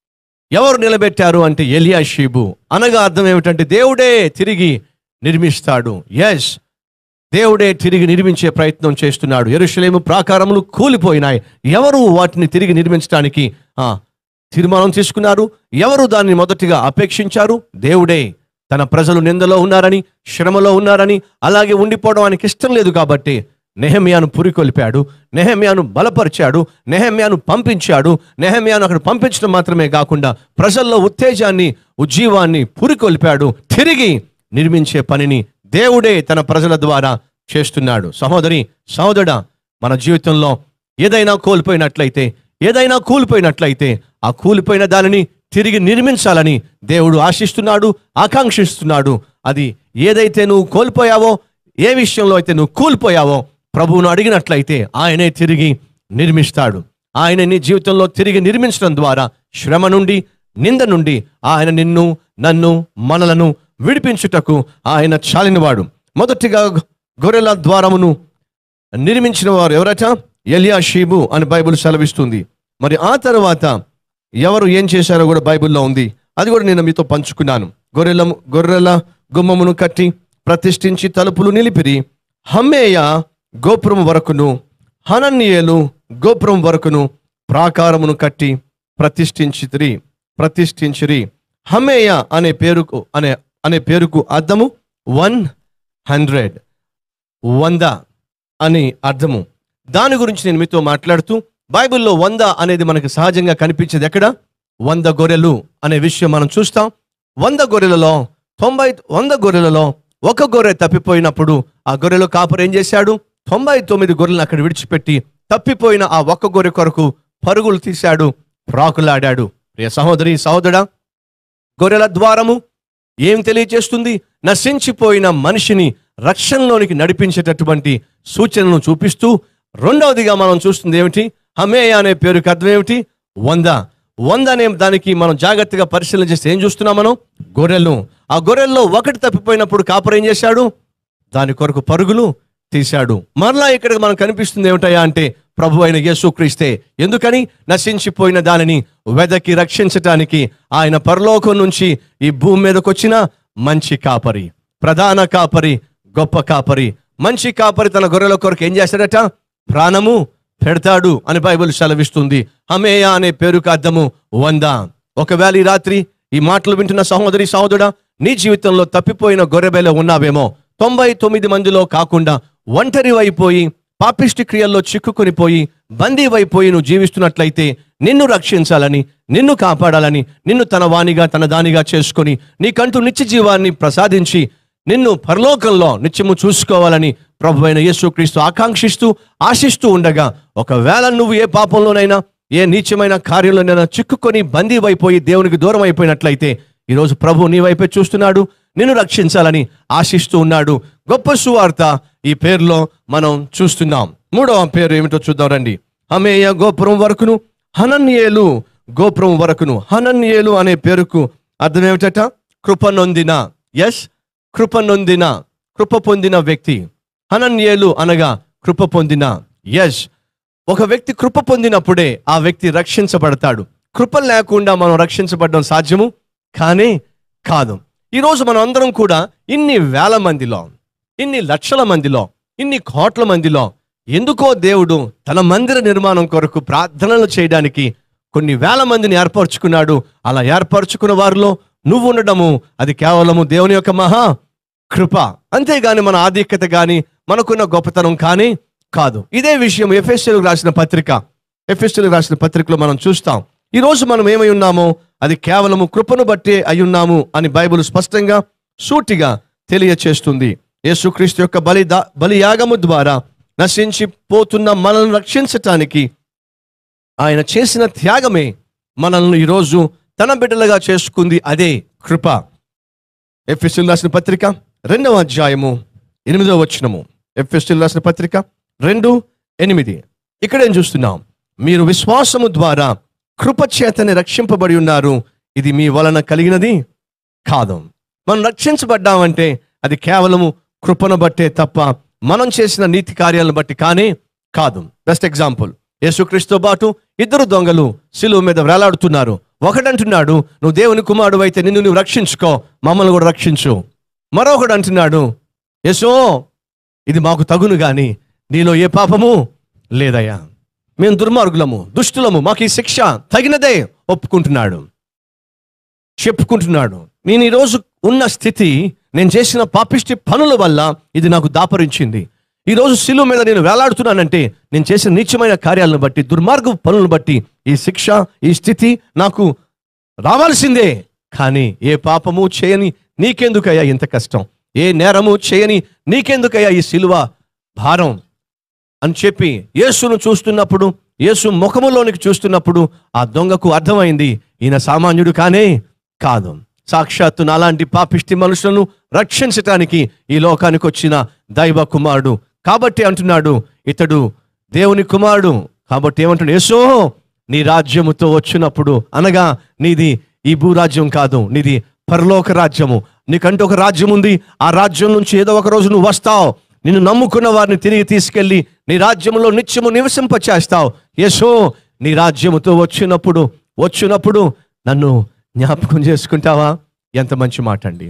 ఎవరు నిలబెట్టారు అంటే ఎలియాషీబు అనగా అర్థం ఏమిటంటే దేవుడే తిరిగి నిర్మిస్తాడు ఎస్ దేవుడే తిరిగి నిర్మించే ప్రయత్నం చేస్తున్నాడు ఎరుషలేము ప్రాకారములు కూలిపోయినాయి ఎవరు వాటిని తిరిగి నిర్మించడానికి ఆ, తీర్మానం తీసుకున్నారు ఎవరు దాన్ని మొదటిగా అపేక్షించారు దేవుడే తన ప్రజలు నిందలో ఉన్నారని శ్రమలో ఉన్నారని అలాగే ఉండిపోవడం ఆయనకి ఇష్టం లేదు కాబట్టి నెహమ్యాను పురికొల్పాడు నెహమ్యాను బలపరిచాడు నెహమ్యాను పంపించాడు నెహమ్యాను అక్కడ పంపించడం మాత్రమే కాకుండా ప్రజల్లో ఉత్తేజాన్ని ఉజ్జీవాన్ని పురికొల్పాడు తిరిగి నిర్మించే పనిని దేవుడే తన ప్రజల ద్వారా చేస్తున్నాడు సహోదరి సహోదరుడా మన జీవితంలో ఏదైనా కోల్పోయినట్లయితే ఏదైనా కూలిపోయినట్లయితే ఆ కూలిపోయిన దానిని తిరిగి నిర్మించాలని దేవుడు ఆశిస్తున్నాడు ఆకాంక్షిస్తున్నాడు అది ఏదైతే నువ్వు కోల్పోయావో ఏ విషయంలో అయితే నువ్వు కూలిపోయావో ప్రభువును అడిగినట్లయితే ఆయనే తిరిగి నిర్మిస్తాడు ఆయన నీ జీవితంలో తిరిగి నిర్మించడం ద్వారా శ్రమ నుండి నింద నుండి ఆయన నిన్ను నన్ను మనలను విడిపించుటకు ఆయన చాలినవాడు మొదటిగా గొర్రెల ద్వారమును నిర్మించిన వారు ఎవరట ఎలియాషీబు అని బైబిల్ సెలవిస్తుంది మరి ఆ తర్వాత ఎవరు ఏం చేశారో కూడా బైబిల్లో ఉంది అది కూడా నేను మీతో పంచుకున్నాను గొర్రెల గొర్రెల గుమ్మమును కట్టి ప్రతిష్ఠించి తలుపులు నిలిపిరి హమ్మేయ గోపురం వరకును హనన్యేలు గోపురం వరకును ప్రాకారమును కట్టి ప్రతిష్ఠించితిరి ప్రతిష్ఠించిరి హమ్మేయ అనే పేరుకు అనే అనే పేరుకు అర్థము వన్ హండ్రెడ్ వంద అని అర్థము దాని గురించి నేను మీతో మాట్లాడుతూ బైబిల్లో వంద అనేది మనకు సహజంగా కనిపించేది ఎక్కడ వంద గొర్రెలు అనే విషయం మనం చూస్తాం వంద గొర్రెలలో తొంభై వంద గొర్రెలలో ఒక గొర్రె తప్పిపోయినప్పుడు ఆ గొర్రెలో కాపరు ఏం చేశాడు తొంభై తొమ్మిది గొర్రెలను అక్కడ విడిచిపెట్టి తప్పిపోయిన ఆ ఒక్క గొర్రె కొరకు పరుగులు తీశాడు ప్రాకులాడాడు ప్రియ సహోదరి సహోదరా గొర్రెల ద్వారము ఏం తెలియజేస్తుంది నశించిపోయిన మనిషిని రక్షణలోనికి నడిపించేటటువంటి సూచనను చూపిస్తూ రెండవదిగా మనం చూస్తుంది ఏమిటి హమేయ అనే పేరుకి అర్థం ఏమిటి వంద వంద అనే దానికి మనం జాగ్రత్తగా పరిశీలన చేస్తే ఏం చూస్తున్నాం మనం గొర్రెలు ఆ గొర్రెల్లో ఒకటి తప్పిపోయినప్పుడు కాపరు ఏం చేశాడు దాని కొరకు పరుగులు తీశాడు మరలా ఇక్కడ మనకు కనిపిస్తుంది ఏమిటయా అంటే ప్రభు అయిన యేసుక్రీస్తే ఎందుకని నశించిపోయిన దానిని వెదకి రక్షించటానికి ఆయన పరలోకం నుంచి ఈ భూమి మీదకి వచ్చిన మంచి కాపరి ప్రధాన కాపరి గొప్ప కాపరి మంచి కాపరి తన గొర్రెల కొరకు ఏం చేశాడట ప్రాణము పెడతాడు అని బైబిల్ సెలవిస్తుంది హమేయ అనే పేరుకు అర్థము వంద ఒకవేళ ఈ రాత్రి ఈ మాటలు వింటున్న సహోదరి సహోదరుడా నీ జీవితంలో తప్పిపోయిన గొర్రెబెల ఉన్నావేమో తొంభై తొమ్మిది మందిలో కాకుండా ఒంటరి అయిపోయి పాపిష్టి క్రియల్లో చిక్కుకొని పోయి బందీ అయిపోయి నువ్వు జీవిస్తున్నట్లయితే నిన్ను రక్షించాలని నిన్ను కాపాడాలని నిన్ను తన వాణిగా తన దానిగా చేసుకొని నీకంటూ నిత్య జీవాన్ని ప్రసాదించి నిన్ను పరలోకంలో నిత్యము చూసుకోవాలని ప్రభు అయిన యేసుక్రీస్తు ఆకాంక్షిస్తూ ఆశిస్తూ ఉండగా ఒకవేళ నువ్వు ఏ పాపంలోనైనా ఏ నీచమైన కార్యంలోనైనా చిక్కుకొని బందీ అయిపోయి దేవునికి దూరం అయిపోయినట్లయితే ఈరోజు ప్రభు నీ వైపే చూస్తున్నాడు నిన్ను రక్షించాలని ఆశిస్తూ ఉన్నాడు గొప్ప సువార్త ఈ పేరులో మనం చూస్తున్నాం మూడవ పేరు ఏమిటో చూద్దాం రండి హమేయ గోపురం వరకును హనన్యేలు గోపురం వరకును హనన్యేలు అనే పేరుకు అర్థం ఏమిటట కృప నొందిన ఎస్ కృప నొందిన కృప పొందిన వ్యక్తి హనన్యేలు అనగా కృప పొందిన ఎస్ ఒక వ్యక్తి కృప పొందినప్పుడే ఆ వ్యక్తి రక్షించబడతాడు కృప లేకుండా మనం రక్షించబడడం సాధ్యము కానీ కాదు ఈరోజు మనం అందరం కూడా ఇన్ని వేల మందిలో ఇన్ని లక్షల మందిలో ఇన్ని కోట్ల మందిలో ఎందుకో దేవుడు తన మందిర నిర్మాణం కొరకు ప్రార్థనలు చేయడానికి కొన్ని వేల మందిని ఏర్పరచుకున్నాడు అలా ఏర్పరచుకున్న వారిలో నువ్వు ఉండడము అది కేవలము దేవుని యొక్క మహా కృప అంతేగాని మన ఆధిక్యత గాని మనకున్న గొప్పతనం కానీ కాదు ఇదే విషయం ఎఫ్ఎస్ఎల్ రాసిన పత్రిక ఎఫ్ఎస్ఎల్ రాసిన పత్రికలో మనం చూస్తాం ఈ రోజు మనం ఏమై ఉన్నామో అది కేవలము కృపను బట్టే అయి ఉన్నాము అని బైబిల్ స్పష్టంగా సూటిగా తెలియచేస్తుంది యేసుక్రీస్తు యొక్క బలి బలియాగము ద్వారా నశించి పోతున్న మనల్ని రక్షించటానికి ఆయన చేసిన త్యాగమే మనల్ని ఈరోజు తన బిడ్డలుగా చేసుకుంది అదే కృప ఎఫ్ఎస్ఎల్ రాసిన పత్రిక రెండవ అధ్యాయము ఎనిమిదవ వచనము ఎఫ్ఎస్ఎల్ రాసిన పత్రిక రెండు ఎనిమిది ఇక్కడేం చూస్తున్నాం మీరు విశ్వాసము ద్వారా కృప చేతని రక్షింపబడి ఉన్నారు ఇది మీ వలన కలిగినది కాదు మనం రక్షించబడ్డామంటే అది కేవలము కృపను బట్టే తప్ప మనం చేసిన నీతి కార్యాలను బట్టి కానీ కాదు బెస్ట్ ఎగ్జాంపుల్ యేసుక్రీస్తుతో పాటు ఇద్దరు దొంగలు శిలువ మీద వేలాడుతున్నారు ఒకడంటున్నాడు నువ్వు దేవుని కుమారుడు అయితే నిన్ను నువ్వు రక్షించుకో మమ్మల్ని కూడా రక్షించు మరొకడు అంటున్నాడు యేసో ఇది మాకు తగును గాని నీలో ఏ పాపము లేదయ్యా మేము దుర్మార్గులము దుష్టులము మాకు ఈ శిక్ష తగినదే ఒప్పుకుంటున్నాడు చెప్పుకుంటున్నాడు నేను ఈరోజు ఉన్న స్థితి నేను చేసిన పాపిష్టి పనుల వల్ల ఇది నాకు దాపరించింది ఈరోజు శిలువ మీద నేను వేలాడుతున్నానంటే నేను చేసిన నీచమైన కార్యాలను బట్టి దుర్మార్గ పనులను బట్టి ఈ శిక్ష ఈ స్థితి నాకు రావాల్సిందే కానీ ఏ పాపము చేయని నీకెందుకయ్యా ఇంత కష్టం ఏ నేరము చేయని నీకెందుకయ్యా ఈ శిలువ భారం అని చెప్పి యేసును చూస్తున్నప్పుడు యేసు ముఖములోనికి చూస్తున్నప్పుడు ఆ దొంగకు అర్థమైంది ఈయన సామాన్యుడు కానే కాదు సాక్షాత్తు నాలాంటి పాపిష్టి మనుషులను రక్షించటానికి ఈ లోకానికి వచ్చిన దైవ కుమారుడు కాబట్టి అంటున్నాడు ఇతడు దేవుని కుమారుడు కాబట్టి ఏమంటున్నాడు యేసో నీ రాజ్యముతో వచ్చినప్పుడు అనగా నీది ఈ భూరాజ్యం కాదు నీది పరలోక రాజ్యము నీకంటే ఒక రాజ్యం ఉంది ఆ రాజ్యం నుంచి ఏదో ఒక రోజు నువ్వు వస్తావు నిన్ను నమ్ముకున్న వారిని తిరిగి తీసుకెళ్ళి నీ రాజ్యంలో నిత్యము నివసింపచేస్తావు యేసో నీ రాజ్యముతో వచ్చినప్పుడు వచ్చినప్పుడు నన్ను జ్ఞాపకం చేసుకుంటావా ఎంత మంచి మాట అండి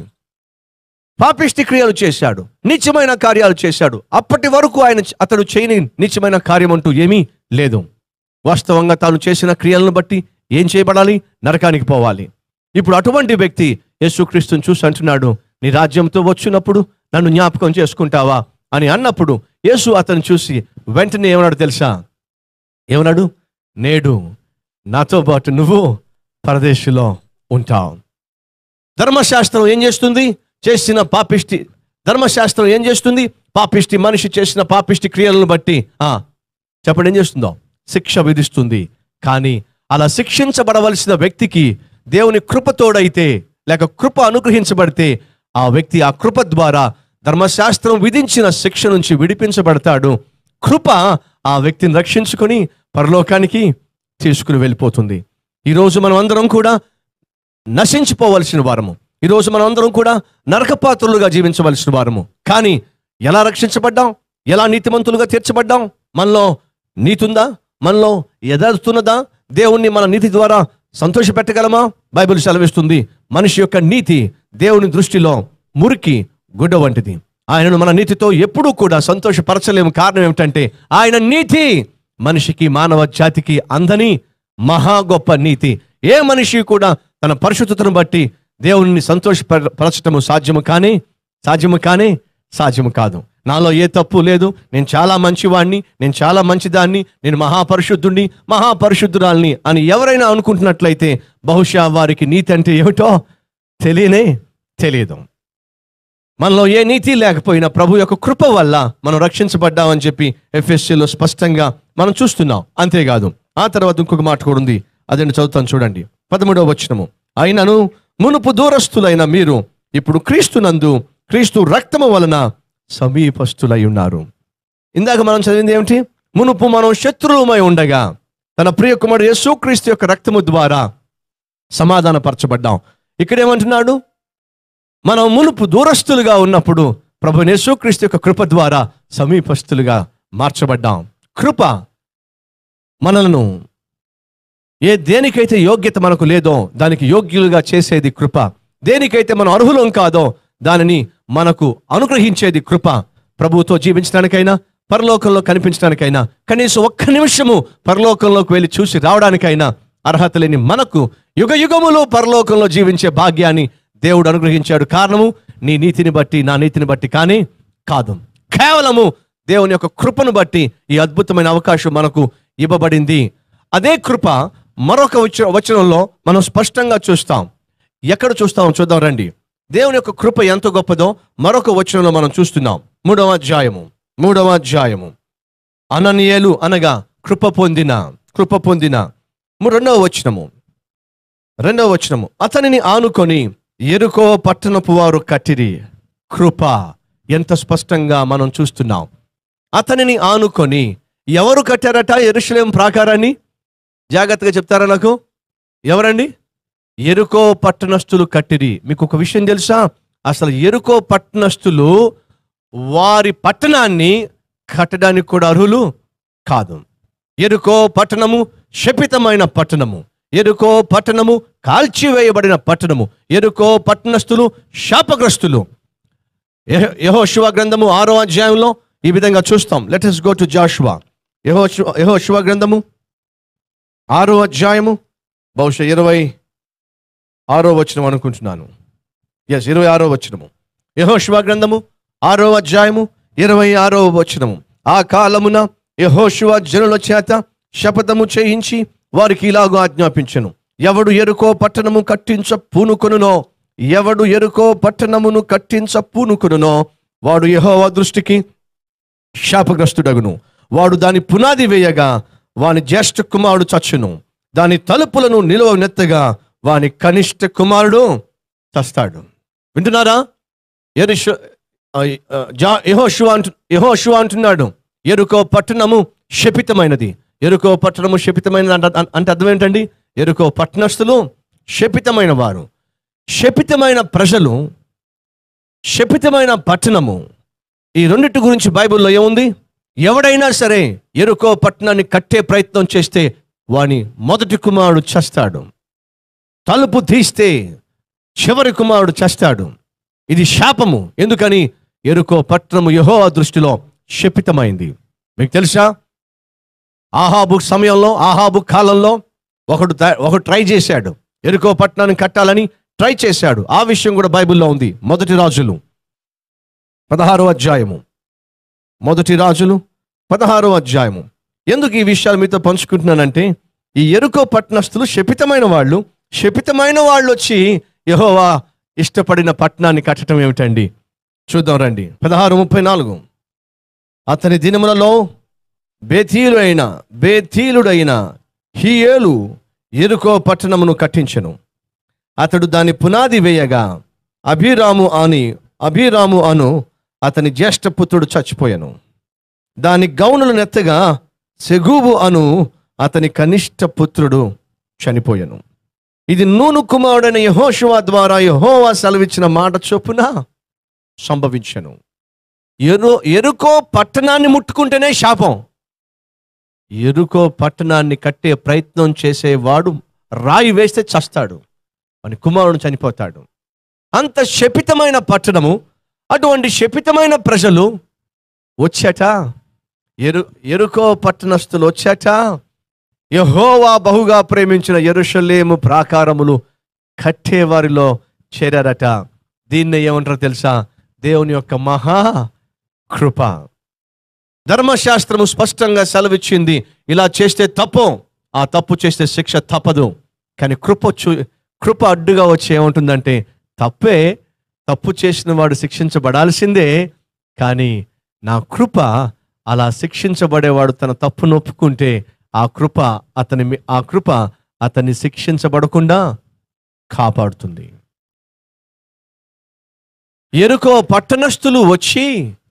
పాపిష్టి క్రియలు చేశాడు నిత్యమైన కార్యాలు చేశాడు అప్పటి వరకు ఆయన అతడు చేయని నిత్యమైన కార్యం అంటూ ఏమీ లేదు వాస్తవంగా తాను చేసిన క్రియలను బట్టి ఏం చేయబడాలి నరకానికి పోవాలి ఇప్పుడు అటువంటి వ్యక్తి యేసుక్రీస్తుని చూసి అంటున్నాడు నీ రాజ్యంతో వచ్చినప్పుడు నన్ను జ్ఞాపకం చేసుకుంటావా అని అన్నప్పుడు యేసు అతను చూసి వెంటనే ఏమన్నాడు తెలుసా ఏమన్నాడు నేడు నాతో పాటు నువ్వు పరదేశంలో ఉంటావు ధర్మశాస్త్రం ఏం చేస్తుంది చేసిన పాపిష్టి ధర్మశాస్త్రం ఏం చేస్తుంది పాపిష్టి మనిషి చేసిన పాపిష్టి క్రియలను బట్టి ఆ చెప్పండి ఏం చేస్తుందో శిక్ష విధిస్తుంది కానీ అలా శిక్షించబడవలసిన వ్యక్తికి దేవుని కృపతోడైతే లేక కృప అనుగ్రహించబడితే ఆ వ్యక్తి ఆ కృప ద్వారా ధర్మశాస్త్రం విధించిన శిక్ష నుంచి విడిపించబడతాడు కృప ఆ వ్యక్తిని రక్షించుకొని పరలోకానికి తీసుకుని వెళ్ళిపోతుంది ఈరోజు మనం అందరం కూడా నశించిపోవలసిన వారము ఈరోజు మనం అందరం కూడా నరకపాత్రులుగా జీవించవలసిన వారము కానీ ఎలా రక్షించబడ్డాం ఎలా నీతిమంతులుగా తీర్చబడ్డాం మనలో నీతి ఉందా మనలో యథార్థున్నదా దేవుణ్ణి మన నీతి ద్వారా సంతోషపెట్టగలమా బైబిల్ సెలవిస్తుంది మనిషి యొక్క నీతి దేవుని దృష్టిలో మురికి గుడ్డ వంటిది ఆయనను మన నీతితో ఎప్పుడూ కూడా సంతోషపరచలేము కారణం ఏమిటంటే ఆయన నీతి మనిషికి మానవ జాతికి అందని మహా గొప్ప నీతి ఏ మనిషి కూడా తన పరిశుద్ధతను బట్టి దేవుని సంతోషపరచటము సాధ్యము కానీ సాధ్యము కానీ సాధ్యము కాదు నాలో ఏ తప్పు లేదు నేను చాలా మంచివాణ్ణి నేను చాలా మంచిదాన్ని నేను మహాపరిశుద్ధుణ్ణి మహాపరిశుద్ధురాల్ని అని ఎవరైనా అనుకుంటున్నట్లయితే బహుశా వారికి నీతి అంటే ఏమిటో తెలియనే తెలియదు మనలో ఏ నీతి లేకపోయినా ప్రభు యొక్క కృప వల్ల మనం రక్షించబడ్డామని చెప్పి ఎఫ్ఎస్సీలో స్పష్టంగా మనం చూస్తున్నాం అంతేకాదు ఆ తర్వాత ఇంకొక మాట కూడా ఉంది అదండి చదువుతాను చూడండి పదమూడవ వచనము అయినను మునుపు దూరస్తులైన మీరు ఇప్పుడు క్రీస్తునందు క్రీస్తు రక్తము వలన సమీపస్తులై ఉన్నారు ఇందాక మనం చదివింది ఏమిటి మునుపు మనం శత్రువుమై ఉండగా తన ప్రియ కుమారుడు యేసుక్రీస్తు యొక్క రక్తము ద్వారా సమాధానపరచబడ్డాం ఇక్కడ ఏమంటున్నాడు మనం మునుపు దూరస్తులుగా ఉన్నప్పుడు ప్రభు యేసుక్రీస్తు యొక్క కృప ద్వారా సమీపస్తులుగా మార్చబడ్డాం కృప మనలను ఏ దేనికైతే యోగ్యత మనకు లేదో దానికి యోగ్యులుగా చేసేది కృప దేనికైతే మనం అర్హులం కాదో దానిని మనకు అనుగ్రహించేది కృప ప్రభువుతో జీవించడానికైనా పరలోకంలో కనిపించడానికైనా కనీసం ఒక్క నిమిషము పరలోకంలోకి వెళ్ళి చూసి రావడానికైనా అర్హత లేని మనకు యుగ యుగములో పరలోకంలో జీవించే భాగ్యాన్ని దేవుడు అనుగ్రహించాడు కారణము నీ నీతిని బట్టి నా నీతిని బట్టి కానీ కాదు కేవలము దేవుని యొక్క కృపను బట్టి ఈ అద్భుతమైన అవకాశం మనకు ఇవ్వబడింది అదే కృప మరొక వచ వచనంలో మనం స్పష్టంగా చూస్తాం ఎక్కడ చూస్తాం చూద్దాం రండి దేవుని యొక్క కృప ఎంత గొప్పదో మరొక వచనంలో మనం చూస్తున్నాం మూడవ అధ్యాయము మూడవ అధ్యాయము అననీయులు అనగా కృప పొందిన కృప పొందిన ము- రెండవ వచనము రెండవ వచనము అతనిని ఆనుకొని ఎరుకో పట్టణపు వారు కట్టిరి కృప ఎంత స్పష్టంగా మనం చూస్తున్నాం అతనిని ఆనుకొని ఎవరు కట్టారట ఎరుషలేం ప్రాకారాన్ని జాగ్రత్తగా చెప్తారా నాకు ఎవరండి ఎరుకో పట్టణస్థులు కట్టిరి మీకు ఒక విషయం తెలుసా అసలు ఎరుకో పట్టణస్థులు వారి పట్టణాన్ని కట్టడానికి కూడా అర్హులు కాదు ఎరుకో పట్టణము శపితమైన పట్టణము ఎరుకో పట్టణము కాల్చివేయబడిన పట్టణము ఎరుకో పట్టణస్థులు శాపగ్రస్తులు యహో శివ గ్రంథము ఆరో అధ్యాయంలో ఈ విధంగా చూస్తాం let us go to Joshua యహో యహో శివ గ్రంథము ఆరో అధ్యాయము బహుశా ఇరవై ఆరో వచనం అనుకుంటున్నాను ఎస్ ఇరవై ఆరో వచనము యహో శివ గ్రంథము ఆరో అధ్యాయము ఇరవై ఆరో వచనము ఆ కాలమున యహోశివ జనుల చేత శపథము చేయించి వారికి ఇలాగూ ఆజ్ఞాపించను ఎవడు ఎరుకో పట్టణము కట్టించ పూనుకొనునో ఎవడు ఎరుకో పట్టణమును కట్టించ పూనుకొనునో వాడు యెహోవా దృష్టికి శాపగ్రస్తుడగును వాడు దాని పునాది వేయగా వాని జ్యేష్ఠ కుమారుడు చచ్చును దాని తలుపులను నిలువ నెత్తగా వాని కనిష్ట కుమారుడు చస్తాడు వింటున్నారా ఎరుషు యహోశివ అంటు యహోశివ అంటున్నాడు ఎరుకో పట్టణము శపితమైనది ఎరుకో పట్టణము శపితమైనది అంట అంటే అర్థం ఏంటండి ఎరుకో పట్టణస్థులు శపితమైన వారు శపితమైన ప్రజలు శపితమైన పట్టణము ఈ రెండిటి గురించి బైబిల్లో ఏముంది ఎవడైనా సరే ఎరుకో పట్టణాన్ని కట్టే ప్రయత్నం చేస్తే వాని మొదటి కుమారుడు చస్తాడు తలుపు తీస్తే చివరి కుమారుడు చస్తాడు ఇది శాపము ఎందుకని ఎరుకో పట్టణము యహో దృష్టిలో శపితమైంది మీకు తెలుసా ఆహాబు సమయంలో ఆహాబు కాలంలో ఒకడు త- ఒకడు ట్రై చేశాడు ఎరుకో పట్టణాన్ని కట్టాలని ట్రై చేశాడు ఆ విషయం కూడా బైబిల్లో ఉంది మొదటి రాజులు పదహారో అధ్యాయము మొదటి రాజులు పదహారో అధ్యాయము ఎందుకు ఈ విషయాలు మీతో పంచుకుంటున్నానంటే ఈ ఎరుకో పట్టణస్థులు శపితమైన వాళ్ళు శపితమైన వాళ్ళు వచ్చి యెహోవా ఇష్టపడిన పట్టణాన్ని కట్టడం ఏమిటండి చూద్దాం రండి పదహారు ముప్పై నాలుగు అతని దినములలో బేతీలుడైన బేతీలుడైన హీయేలు ఎరుకో పట్టణమును కట్టించెను అతడు దాని పునాది వేయగా అభిరాము అని అభిరాము అను అతని జ్యేష్ఠ పుత్రుడు చచ్చిపోయాను దాని గౌనులు నెత్తగా సెగూబు అను అతని కనిష్ట పుత్రుడు చనిపోయాను ఇది నూను కుమారుడైన యహోషువా ద్వారా యహోవా సెలవిచ్చిన మాట చొప్పున సంభవించను ఎరు ఎరుకో పట్టణాన్ని ముట్టుకుంటేనే శాపం ఎరుకో పట్టణాన్ని కట్టే ప్రయత్నం చేసేవాడు రాయి వేస్తే చస్తాడు అని కుమారుడు చనిపోతాడు అంత శపితమైన పట్టణము అటువంటి శపితమైన ప్రజలు వచ్చాట ఎరు ఎరుకో పట్టణస్థులు వచ్చాట యహోవా బహుగా ప్రేమించిన ఎరుషలేము ప్రాకారములు కట్టేవారిలో చేరారట దీన్ని ఏమంటారో తెలుసా దేవుని యొక్క మహా కృప ధర్మశాస్త్రము స్పష్టంగా సెలవిచ్చింది ఇలా చేస్తే తప్పు ఆ తప్పు చేస్తే శిక్ష తప్పదు కానీ కృప చూ కృప అడ్డుగా వచ్చి ఏముంటుందంటే తప్పే తప్పు చేసిన వాడు శిక్షించబడాల్సిందే కానీ నా కృప అలా శిక్షించబడేవాడు తన తప్పును ఒప్పుకుంటే ఆ కృప అతని మీ- ఆ కృప అతన్ని శిక్షించబడకుండా కాపాడుతుంది ఎరుకో పట్టణస్థులు వచ్చి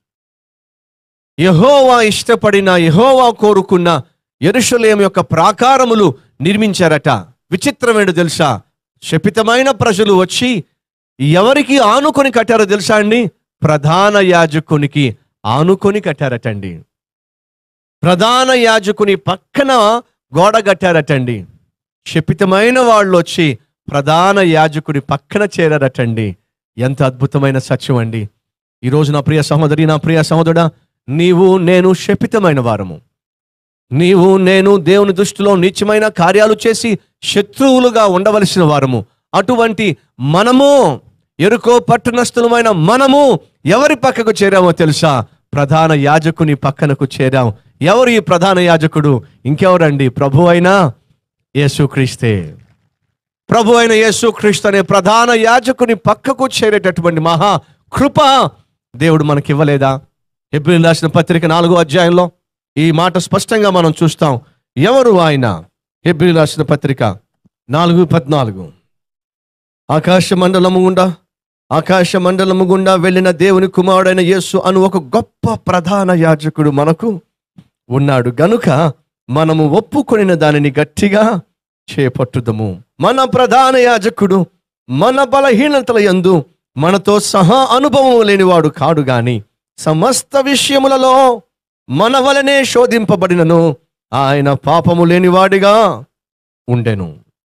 యహోవా ఇష్టపడిన యహోవా కోరుకున్న యెరూషలేము యొక్క ప్రాకారములు నిర్మించారట విచిత్రమేడు తెలుసా శపితమైన ప్రజలు వచ్చి ఎవరికి ఆనుకొని కట్టారో తెలుసా అండి ప్రధాన యాజకునికి ఆనుకొని కట్టారటండి ప్రధాన యాజకుని పక్కన గోడ కట్టారటండి శపితమైన వాళ్ళు వచ్చి ప్రధాన యాజకుడి పక్కన చేరారటండి ఎంత అద్భుతమైన సత్యం అండి ఈరోజు నా ప్రియ సహోదరి నా ప్రియ సహోదరుడా నీవు నేను శపితమైన వారము నీవు నేను దేవుని దృష్టిలో నీచమైన కార్యాలు చేసి శత్రువులుగా ఉండవలసిన వారము అటువంటి మనము ఎరుకో పట్టణస్థులమైన మనము ఎవరి పక్కకు చేరామో తెలుసా ప్రధాన యాజకుని పక్కనకు చేరాం ఎవరు ఈ ప్రధాన యాజకుడు ఇంకెవరండి ప్రభు అయినా యేసుక్రీస్తే ప్రభు అయిన యేసుక్రీస్తు అనే ప్రధాన యాజకుని పక్కకు చేరేటటువంటి మహా కృప దేవుడు మనకి ఇవ్వలేదా ఎబ్రిల్ రాసిన పత్రిక నాలుగో అధ్యాయంలో ఈ మాట స్పష్టంగా మనం చూస్తాం ఎవరు ఆయన ఎబ్రిల్ రాసిన పత్రిక నాలుగు పద్నాలుగు ఆకాశ మండలము గుండా ఆకాశ మండలము గుండా వెళ్ళిన దేవుని కుమారుడైన యేసు అను ఒక గొప్ప ప్రధాన యాజకుడు మనకు ఉన్నాడు గనుక మనము ఒప్పుకొనిన దానిని గట్టిగా చేపట్టుదము మన ప్రధాన యాజకుడు మన బలహీనతల యందు మనతో సహా అనుభవం లేనివాడు కాడు గాని సమస్త విషయములలో మన వలనే శోధింపబడినను ఆయన పాపము లేనివాడిగా ఉండెను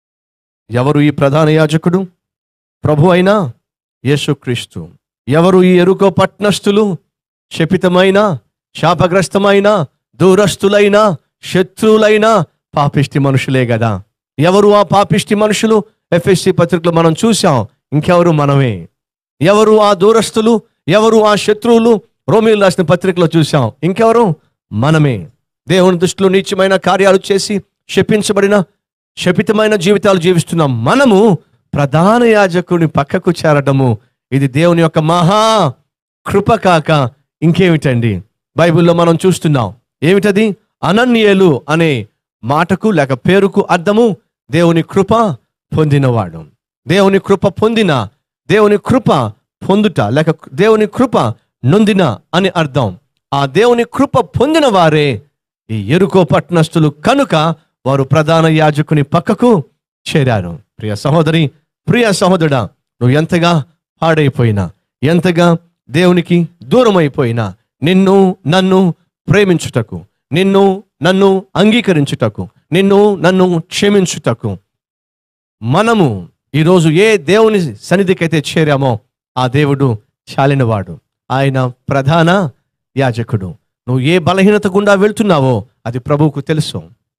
ఎవరు ఈ ప్రధాన యాజకుడు ప్రభు అయినా యేసుక్రీస్తు ఎవరు ఈ ఎరుకో పట్నస్థులు శపితమైన శాపగ్రస్తమైన దూరస్తులైన శత్రువులైన పాపిష్టి మనుషులే కదా ఎవరు ఆ పాపిష్టి మనుషులు ఎఫ్ఎస్సి పత్రికలో మనం చూసాం ఇంకెవరు మనమే ఎవరు ఆ దూరస్తులు ఎవరు ఆ శత్రువులు రోమిలు రాసిన పత్రికలో చూసాం ఇంకెవరు మనమే దేవుని దృష్టిలో నీచమైన కార్యాలు చేసి శపించబడిన శపితమైన జీవితాలు జీవిస్తున్నాం మనము ప్రధాన యాజకుని పక్కకు చేరడము ఇది దేవుని యొక్క మహా కృప కాక ఇంకేమిటండి బైబిల్లో మనం చూస్తున్నాం ఏమిటది అనన్యేలు అనే మాటకు లేక పేరుకు అర్థము దేవుని కృప పొందినవాడు దేవుని కృప పొందిన దేవుని కృప పొందుట లేక దేవుని కృప నొందిన అని అర్థం ఆ దేవుని కృప పొందిన వారే ఈ ఎరుకో పట్టణస్థులు కనుక వారు ప్రధాన యాజకుని పక్కకు చేరారు ప్రియ సహోదరి ప్రియ సహోదరుడా నువ్వు ఎంతగా పాడైపోయినా ఎంతగా దేవునికి దూరం అయిపోయినా నిన్ను నన్ను ప్రేమించుటకు నిన్ను నన్ను అంగీకరించుటకు నిన్ను నన్ను క్షమించుటకు మనము ఈరోజు ఏ దేవుని సన్నిధికైతే చేరామో ఆ దేవుడు చాలినవాడు ఆయన ప్రధాన యాజకుడు నువ్వు ఏ బలహీనత గుండా వెళ్తున్నావో అది ప్రభువుకు తెలుసు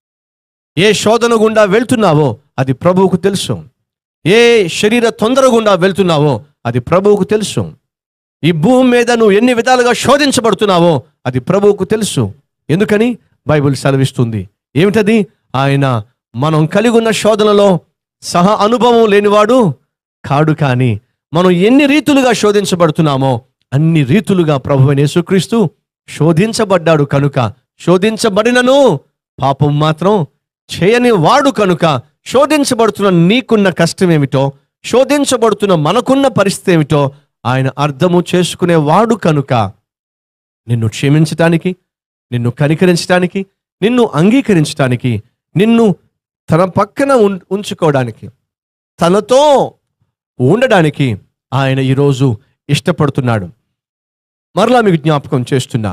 ఏ శోధన గుండా వెళ్తున్నావో అది ప్రభువుకు తెలుసు ఏ శరీర తొందర గుండా వెళ్తున్నావో అది ప్రభువుకు తెలుసు ఈ భూమి మీద నువ్వు ఎన్ని విధాలుగా శోధించబడుతున్నావో అది ప్రభువుకు తెలుసు ఎందుకని బైబిల్ సెలవిస్తుంది ఏమిటది ఆయన మనం కలిగి ఉన్న శోధనలో సహ అనుభవం లేనివాడు కాడు కానీ మనం ఎన్ని రీతులుగా శోధించబడుతున్నామో అన్ని రీతులుగా ప్రభు అయిన యేసుక్రీస్తు శోధించబడ్డాడు కనుక శోధించబడినను పాపం మాత్రం చేయని వాడు కనుక శోధించబడుతున్న నీకున్న కష్టం ఏమిటో శోధించబడుతున్న మనకున్న పరిస్థితి ఏమిటో ఆయన అర్థము చేసుకునే వాడు కనుక నిన్ను క్షమించటానికి నిన్ను కనికరించడానికి నిన్ను అంగీకరించడానికి నిన్ను తన పక్కన ఉం- ఉంచుకోవడానికి తనతో ఉండడానికి ఆయన ఈరోజు ఇష్టపడుతున్నాడు మరలా మీకు జ్ఞాపకం చేస్తున్నా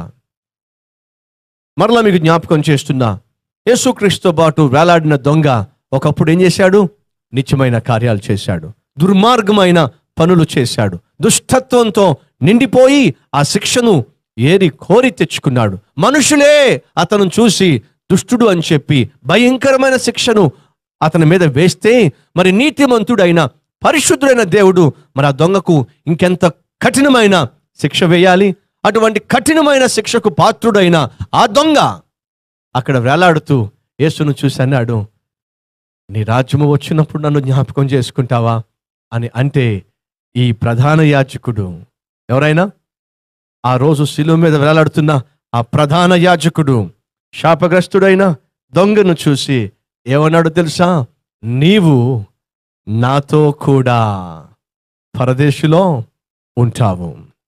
మరలా మీకు జ్ఞాపకం చేస్తున్నా యేసుక్రీస్తుతో పాటు వేలాడిన దొంగ ఒకప్పుడు ఏం చేశాడు నిత్యమైన కార్యాలు చేశాడు దుర్మార్గమైన పనులు చేశాడు దుష్టత్వంతో నిండిపోయి ఆ శిక్షను ఏరి కోరి తెచ్చుకున్నాడు మనుషులే అతను చూసి దుష్టుడు అని చెప్పి భయంకరమైన శిక్షను అతని మీద వేస్తే మరి నీతిమంతుడైన పరిశుద్ధుడైన దేవుడు మరి ఆ దొంగకు ఇంకెంత కఠినమైన శిక్ష వేయాలి అటువంటి కఠినమైన శిక్షకు పాత్రుడైన ఆ దొంగ అక్కడ వేలాడుతూ యేసును చూసి అన్నాడు నీ రాజ్యము వచ్చినప్పుడు నన్ను జ్ఞాపకం చేసుకుంటావా అని అంటే ఈ ప్రధాన యాజకుడు ఎవరైనా ఆ రోజు శిలువ మీద వేలాడుతున్న ఆ ప్రధాన యాజకుడు శాపగ్రస్తుడైన దొంగను చూసి ఏమన్నాడు తెలుసా నీవు నాతో కూడా పరదేశులో ఉంటావు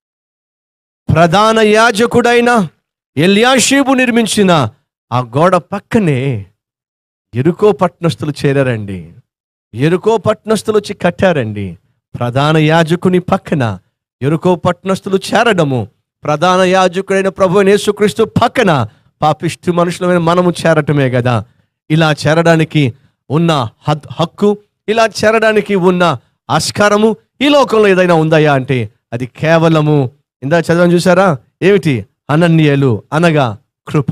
ప్రధాన యాజకుడైన ఎల్యాషీబు నిర్మించిన ఆ గోడ పక్కనే ఎరుకో పట్నస్తులు చేరారండి ఎరుకో పట్నస్తులు వచ్చి కట్టారండి ప్రధాన యాజకుని పక్కన ఎరుకో పట్నస్తులు చేరడము ప్రధాన యాజకుడైన ప్రభు అయిన యేసుక్రీస్తు పక్కన పాపిష్టి మనుషులమైన మనము చేరటమే కదా ఇలా చేరడానికి ఉన్న హద్ హక్కు ఇలా చేరడానికి ఉన్న ఆస్కారము ఈ లోకంలో ఏదైనా ఉందయా అంటే అది కేవలము ఇందా చదవని చూసారా ఏమిటి అనన్యలు అనగా కృప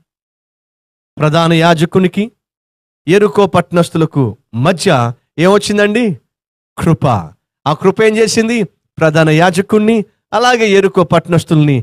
ప్రధాన యాజకునికి ఎరుకో పట్నస్తులకు మధ్య ఏమొచ్చిందండి కృప ఆ కృప ఏం చేసింది ప్రధాన యాజకుణ్ణి అలాగే ఎరుకో పట్నస్తుల్ని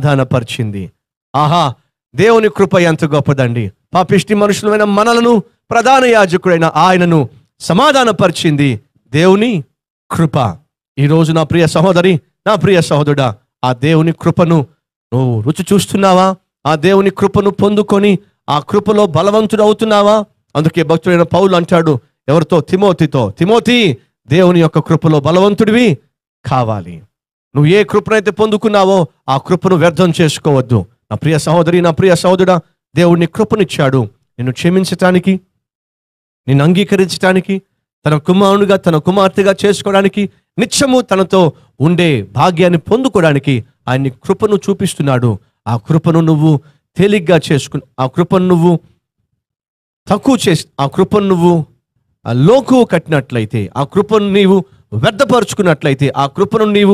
సమాధానపరిచింది ఆహా దేవుని కృప ఎంత గొప్పదండి పాపిష్టి మనుషులమైన మనలను ప్రధాన యాజకుడైన ఆయనను సమాధానపరిచింది దేవుని కృప ఈరోజు నా ప్రియ సహోదరి నా ప్రియ సహోదరుడా ఆ దేవుని కృపను నువ్వు రుచి చూస్తున్నావా ఆ దేవుని కృపను పొందుకొని ఆ కృపలో బలవంతుడు అవుతున్నావా అందుకే భక్తుడైన పౌలు అంటాడు ఎవరితో తిమోతితో తిమోతి దేవుని యొక్క కృపలో బలవంతుడివి కావాలి నువ్వు ఏ కృపనైతే పొందుకున్నావో ఆ కృపను వ్యర్థం చేసుకోవద్దు నా ప్రియ సహోదరి నా ప్రియ సహోదరుడా దేవుడిని కృపనిచ్చాడు నిన్ను క్షమించటానికి నిన్ను అంగీకరించటానికి తన కుమారునిగా తన కుమార్తెగా చేసుకోవడానికి నిత్యము తనతో ఉండే భాగ్యాన్ని పొందుకోవడానికి ఆయన్ని కృపను చూపిస్తున్నాడు ఆ కృపను నువ్వు తేలిగ్గా చేసుకు ఆ కృపను నువ్వు తక్కువ చేసి ఆ కృపను నువ్వు ఆ లోకు కట్టినట్లయితే ఆ కృపను నీవు వ్యర్థపరుచుకున్నట్లయితే ఆ కృపను నీవు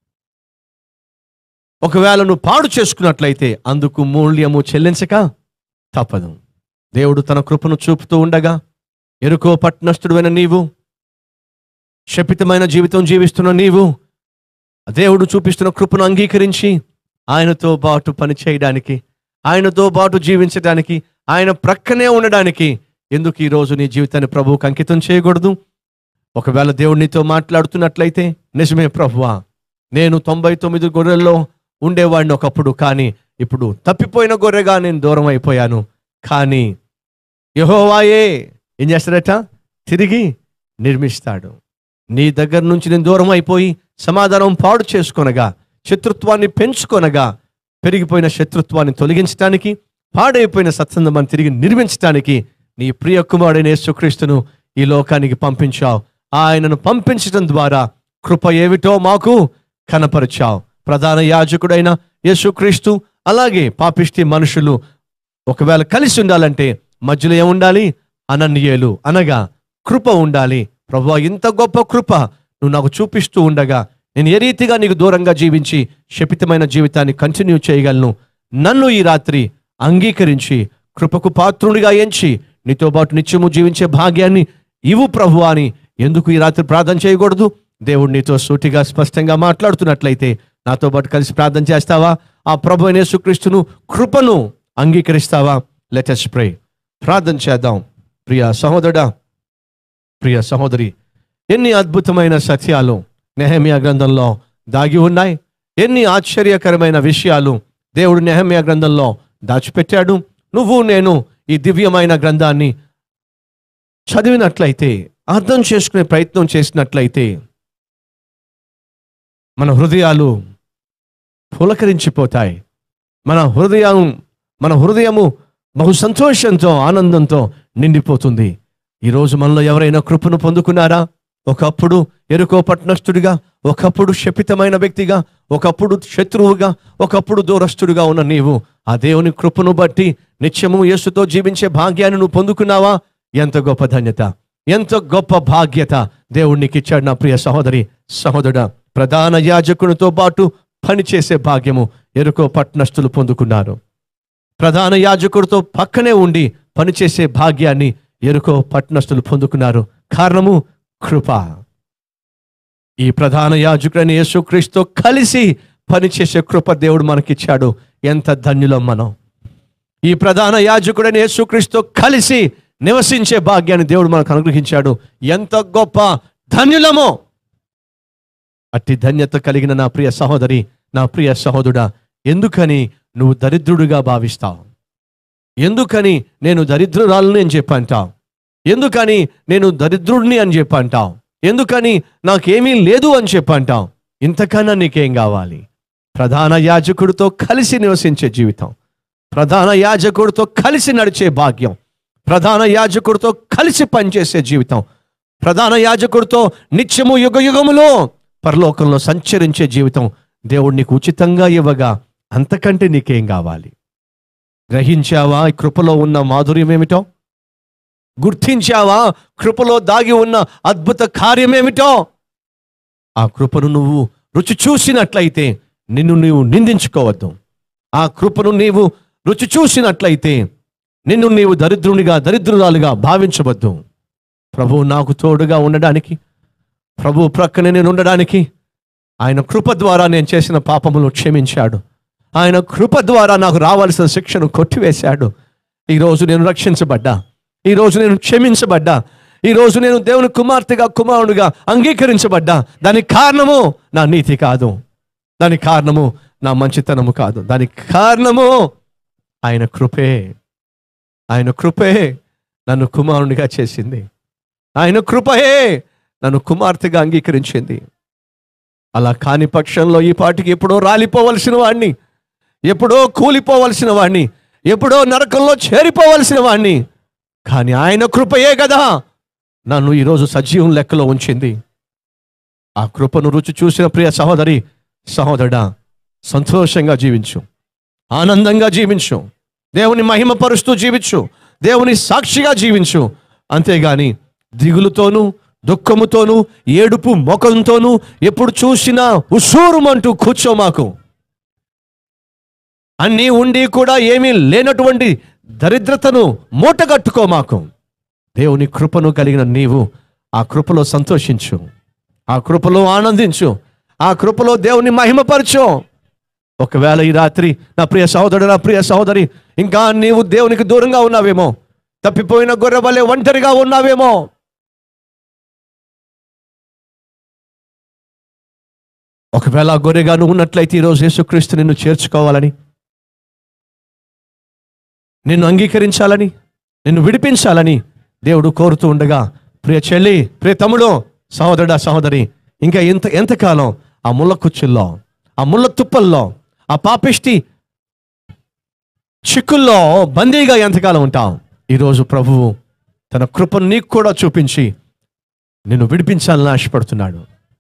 ఒకవేళ నువ్వు పాడు చేసుకున్నట్లయితే అందుకు మూల్యము చెల్లించక తప్పదు దేవుడు తన కృపను చూపుతూ ఉండగా ఎరుకో పట్టణస్థుడువైన నీవు శపితమైన జీవితం జీవిస్తున్న నీవు దేవుడు చూపిస్తున్న కృపను అంగీకరించి ఆయనతో పాటు పని చేయడానికి ఆయనతో పాటు జీవించడానికి ఆయన ప్రక్కనే ఉండడానికి ఎందుకు ఈ రోజు నీ జీవితాన్ని ప్రభువుకు అంకితం చేయకూడదు ఒకవేళ దేవుడు నీతో మాట్లాడుతున్నట్లయితే నిజమే ప్రభువా నేను తొంభై తొమ్మిది గొర్రెల్లో ఉండేవాడిని ఒకప్పుడు కానీ ఇప్పుడు తప్పిపోయిన గొర్రెగా నేను దూరం అయిపోయాను కానీ యహోవాయే ఏం చేస్తాడట తిరిగి నిర్మిస్తాడు నీ దగ్గర నుంచి నేను దూరం అయిపోయి సమాధానం పాడు చేసుకొనగా శత్రుత్వాన్ని పెంచుకొనగా పెరిగిపోయిన శత్రుత్వాన్ని తొలగించడానికి పాడైపోయిన సత్సంగమాన్ని తిరిగి నిర్మించడానికి నీ ప్రియ కుమారుడైన యేసుక్రీస్తును ఈ లోకానికి పంపించావు ఆయనను పంపించడం ద్వారా కృప ఏమిటో మాకు కనపరిచావు ప్రధాన యాజకుడైన యేసుక్రీస్తు అలాగే పాపిష్టి మనుషులు ఒకవేళ కలిసి ఉండాలంటే మధ్యలో ఏముండాలి అనన్యేలు అనగా కృప ఉండాలి ప్రభు ఇంత గొప్ప కృప నువ్వు నాకు చూపిస్తూ ఉండగా నేను ఏ రీతిగా నీకు దూరంగా జీవించి శపితమైన జీవితాన్ని కంటిన్యూ చేయగలను నన్ను ఈ రాత్రి అంగీకరించి కృపకు పాత్రునిగా ఎంచి నీతో పాటు నిత్యము జీవించే భాగ్యాన్ని ఇవు ప్రభు అని ఎందుకు ఈ రాత్రి ప్రార్థన చేయకూడదు దేవుడు నీతో సూటిగా స్పష్టంగా మాట్లాడుతున్నట్లయితే నాతో పాటు కలిసి ప్రార్థన చేస్తావా ఆ ప్రభు అయిన యేసుక్రీస్తును కృపను అంగీకరిస్తావా లెటెస్ ప్రే ప్రార్థన చేద్దాం ప్రియ సహోదరుడా ప్రియ సహోదరి ఎన్ని అద్భుతమైన సత్యాలు నెహమియా గ్రంథంలో దాగి ఉన్నాయి ఎన్ని ఆశ్చర్యకరమైన విషయాలు దేవుడు నెహమియా గ్రంథంలో దాచిపెట్టాడు నువ్వు నేను ఈ దివ్యమైన గ్రంథాన్ని చదివినట్లయితే అర్థం చేసుకునే ప్రయత్నం చేసినట్లయితే మన హృదయాలు పులకరించిపోతాయి మన హృదయం మన హృదయము బహు సంతోషంతో ఆనందంతో నిండిపోతుంది ఈరోజు మనలో ఎవరైనా కృపను పొందుకున్నారా ఒకప్పుడు ఎరుకో పట్టణస్థుడిగా ఒకప్పుడు శపితమైన వ్యక్తిగా ఒకప్పుడు శత్రువుగా ఒకప్పుడు దూరస్తుడిగా ఉన్న నీవు ఆ దేవుని కృపను బట్టి నిత్యము యేసుతో జీవించే భాగ్యాన్ని నువ్వు పొందుకున్నావా ఎంత గొప్ప ధన్యత ఎంత గొప్ప భాగ్యత దేవుడు నీకు ఇచ్చాడు నా ప్రియ సహోదరి సహోదరుడా ప్రధాన యాజకునితో పాటు పనిచేసే భాగ్యము ఎరుకో పట్టణస్థులు పొందుకున్నారు ప్రధాన యాజకుడితో పక్కనే ఉండి పనిచేసే భాగ్యాన్ని ఎరుకో పట్టణస్థులు పొందుకున్నారు కారణము కృప ఈ ప్రధాన యాజకుడైన యేసుక్రీస్తుతో కలిసి పనిచేసే కృప దేవుడు మనకిచ్చాడు ఎంత ధన్యులం మనం ఈ ప్రధాన యాజకుడైన యేసుక్రీస్తుతో కలిసి నివసించే భాగ్యాన్ని దేవుడు మనకు అనుగ్రహించాడు ఎంత గొప్ప ధన్యులమో అట్టి ధన్యత కలిగిన నా ప్రియ సహోదరి నా ప్రియ సహోదరుడా ఎందుకని నువ్వు దరిద్రుడిగా భావిస్తావు ఎందుకని నేను దరిద్రురాలని అని చెప్పంటావు ఎందుకని నేను దరిద్రుడిని అని చెప్పంటావు ఎందుకని నాకేమీ లేదు అని చెప్పంటావు ఇంతకన్నా నీకేం కావాలి ప్రధాన యాజకుడితో కలిసి నివసించే జీవితం ప్రధాన యాజకుడితో కలిసి నడిచే భాగ్యం ప్రధాన యాజకుడితో కలిసి పనిచేసే జీవితం ప్రధాన యాజకుడితో నిత్యము యుగ యుగములో పరలోకంలో సంచరించే జీవితం దేవుడు నీకు ఉచితంగా ఇవ్వగా అంతకంటే నీకేం కావాలి గ్రహించావా ఈ కృపలో ఉన్న మాధుర్యం ఏమిటో గుర్తించావా కృపలో దాగి ఉన్న అద్భుత కార్యమేమిటో ఆ కృపను నువ్వు రుచి చూసినట్లయితే నిన్ను నీవు నిందించుకోవద్దు ఆ కృపను నీవు రుచి చూసినట్లయితే నిన్ను నీవు దరిద్రునిగా దరిద్రురాలుగా భావించవద్దు ప్రభు నాకు తోడుగా ఉండడానికి ప్రభు ప్రక్కనే నేను ఉండడానికి ఆయన కృప ద్వారా నేను చేసిన పాపములు క్షమించాడు ఆయన కృప ద్వారా నాకు రావాల్సిన శిక్షను కొట్టివేశాడు ఈరోజు నేను రక్షించబడ్డా ఈ రోజు నేను క్షమించబడ్డా ఈ రోజు నేను దేవుని కుమార్తెగా కుమారుడుగా అంగీకరించబడ్డా దానికి కారణము నా నీతి కాదు దానికి కారణము నా మంచితనము కాదు దానికి కారణము ఆయన కృపే ఆయన కృపే నన్ను కుమారునిగా చేసింది ఆయన కృపయే నన్ను కుమార్తెగా అంగీకరించింది అలా కాని పక్షంలో ఈ పాటికి ఎప్పుడో రాలిపోవలసిన వాడిని ఎప్పుడో కూలిపోవలసిన వాడిని ఎప్పుడో నరకంలో చేరిపోవలసిన వాడిని కానీ ఆయన కృపయే కదా నన్ను ఈరోజు సజీవం లెక్కలో ఉంచింది ఆ కృపను రుచి చూసిన ప్రియ సహోదరి సహోదరుడా సంతోషంగా జీవించు ఆనందంగా జీవించు దేవుని మహిమపరుస్తూ జీవించు దేవుని సాక్షిగా జీవించు అంతేగాని దిగులుతోనూ దుఃఖముతోనూ ఏడుపు మొఖంతోనూ ఎప్పుడు చూసినా ఉసూరుమంటూ కూర్చో మాకు అన్నీ ఉండి కూడా ఏమీ లేనటువంటి దరిద్రతను మూటగట్టుకో మాకు దేవుని కృపను కలిగిన నీవు ఆ కృపలో సంతోషించు ఆ కృపలో ఆనందించు ఆ కృపలో దేవుని మహిమపరచు ఒకవేళ ఈ రాత్రి నా ప్రియ సహోదరుడు నా ప్రియ సహోదరి ఇంకా నీవు దేవునికి దూరంగా ఉన్నావేమో తప్పిపోయిన గొర్రె వలె ఒంటరిగా ఉన్నావేమో ఒకవేళ ఆ గొర్రెగా నువ్వు ఉన్నట్లయితే ఈరోజు యేసుక్రీస్తు నిన్ను చేర్చుకోవాలని నిన్ను అంగీకరించాలని నిన్ను విడిపించాలని దేవుడు కోరుతూ ఉండగా ప్రియ చెల్లి ప్రియ తమ్ముడు సహోదరుడా సహోదరి ఇంకా ఎంత ఎంతకాలం ఆ ముళ్ళ కుచ్చుల్లో ఆ ముళ్ళ తుప్పల్లో ఆ పాపిష్టి చిక్కుల్లో బందీగా ఎంతకాలం ఉంటాం ఈరోజు ప్రభువు తన కృపను నీకు కూడా చూపించి నిన్ను విడిపించాలని ఆశపడుతున్నాడు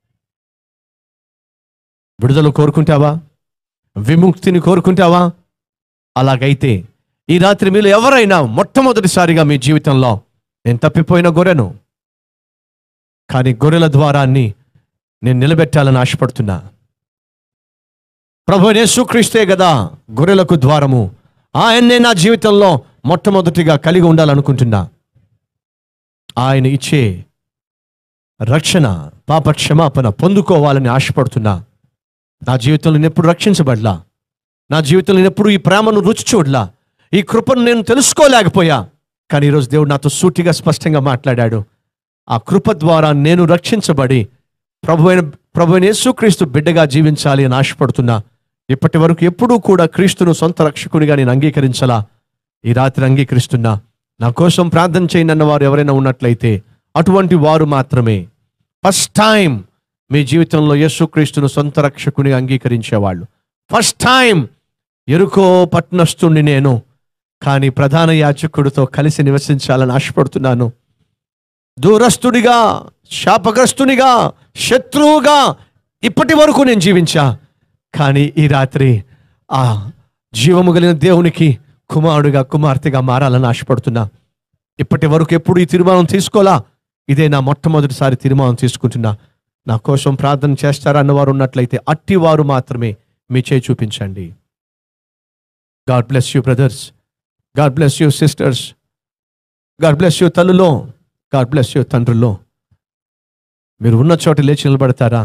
విడుదల కోరుకుంటావా విముక్తిని కోరుకుంటావా అలాగైతే ఈ రాత్రి మీలో ఎవరైనా మొట్టమొదటిసారిగా మీ జీవితంలో నేను తప్పిపోయిన గొర్రెను కానీ గొర్రెల ద్వారాన్ని నేను నిలబెట్టాలని ఆశపడుతున్నా ప్రభు యేసుక్రీస్తే కదా గొర్రెలకు ద్వారము ఆయన్నే నా జీవితంలో మొట్టమొదటిగా కలిగి ఉండాలనుకుంటున్నా ఆయన ఇచ్చే రక్షణ పాప క్షమాపణ పొందుకోవాలని ఆశపడుతున్నా నా జీవితంలో నేను ఎప్పుడు రక్షించబడలా నా జీవితంలో నేను ఎప్పుడు ఈ ప్రేమను రుచి చూడలా ఈ కృపను నేను తెలుసుకోలేకపోయా కానీ ఈరోజు దేవుడు నాతో సూటిగా స్పష్టంగా మాట్లాడాడు ఆ కృప ద్వారా నేను రక్షించబడి ప్రభు అయిన ప్రభు అయిన యేసుక్రీస్తు బిడ్డగా జీవించాలి అని ఆశపడుతున్నా ఇప్పటి వరకు ఎప్పుడూ కూడా క్రీస్తును సొంత రక్షకునిగా నేను అంగీకరించలా ఈ రాత్రి అంగీకరిస్తున్నా నా కోసం ప్రార్థన చేయండి అన్న వారు ఎవరైనా ఉన్నట్లయితే అటువంటి వారు మాత్రమే ఫస్ట్ టైం మీ జీవితంలో యేసుక్రీస్తును సొంత రక్షకునిగా అంగీకరించేవాళ్ళు ఫస్ట్ టైం ఎరుకో పట్నస్తుణ్ణి నేను కానీ ప్రధాన యాచకుడితో కలిసి నివసించాలని ఆశపడుతున్నాను దూరస్తుడిగా శాపగ్రస్తునిగా శత్రువుగా ఇప్పటి వరకు నేను జీవించా కానీ ఈ రాత్రి ఆ జీవము కలిగిన దేవునికి కుమారుడిగా కుమార్తెగా మారాలని ఆశపడుతున్నా ఇప్పటి వరకు ఎప్పుడు ఈ తీర్మానం తీసుకోలా ఇదే నా మొట్టమొదటిసారి తీర్మానం తీసుకుంటున్నా నా కోసం ప్రార్థన చేస్తారా అన్నవారు ఉన్నట్లయితే అట్టి వారు మాత్రమే మీ చేయి చూపించండి God bless you brothers God bless you sisters God bless you తల్లులో గాడ్ బ్లెస్ యూ తండ్రుల్లో మీరు ఉన్న చోట లేచి నిలబడతారా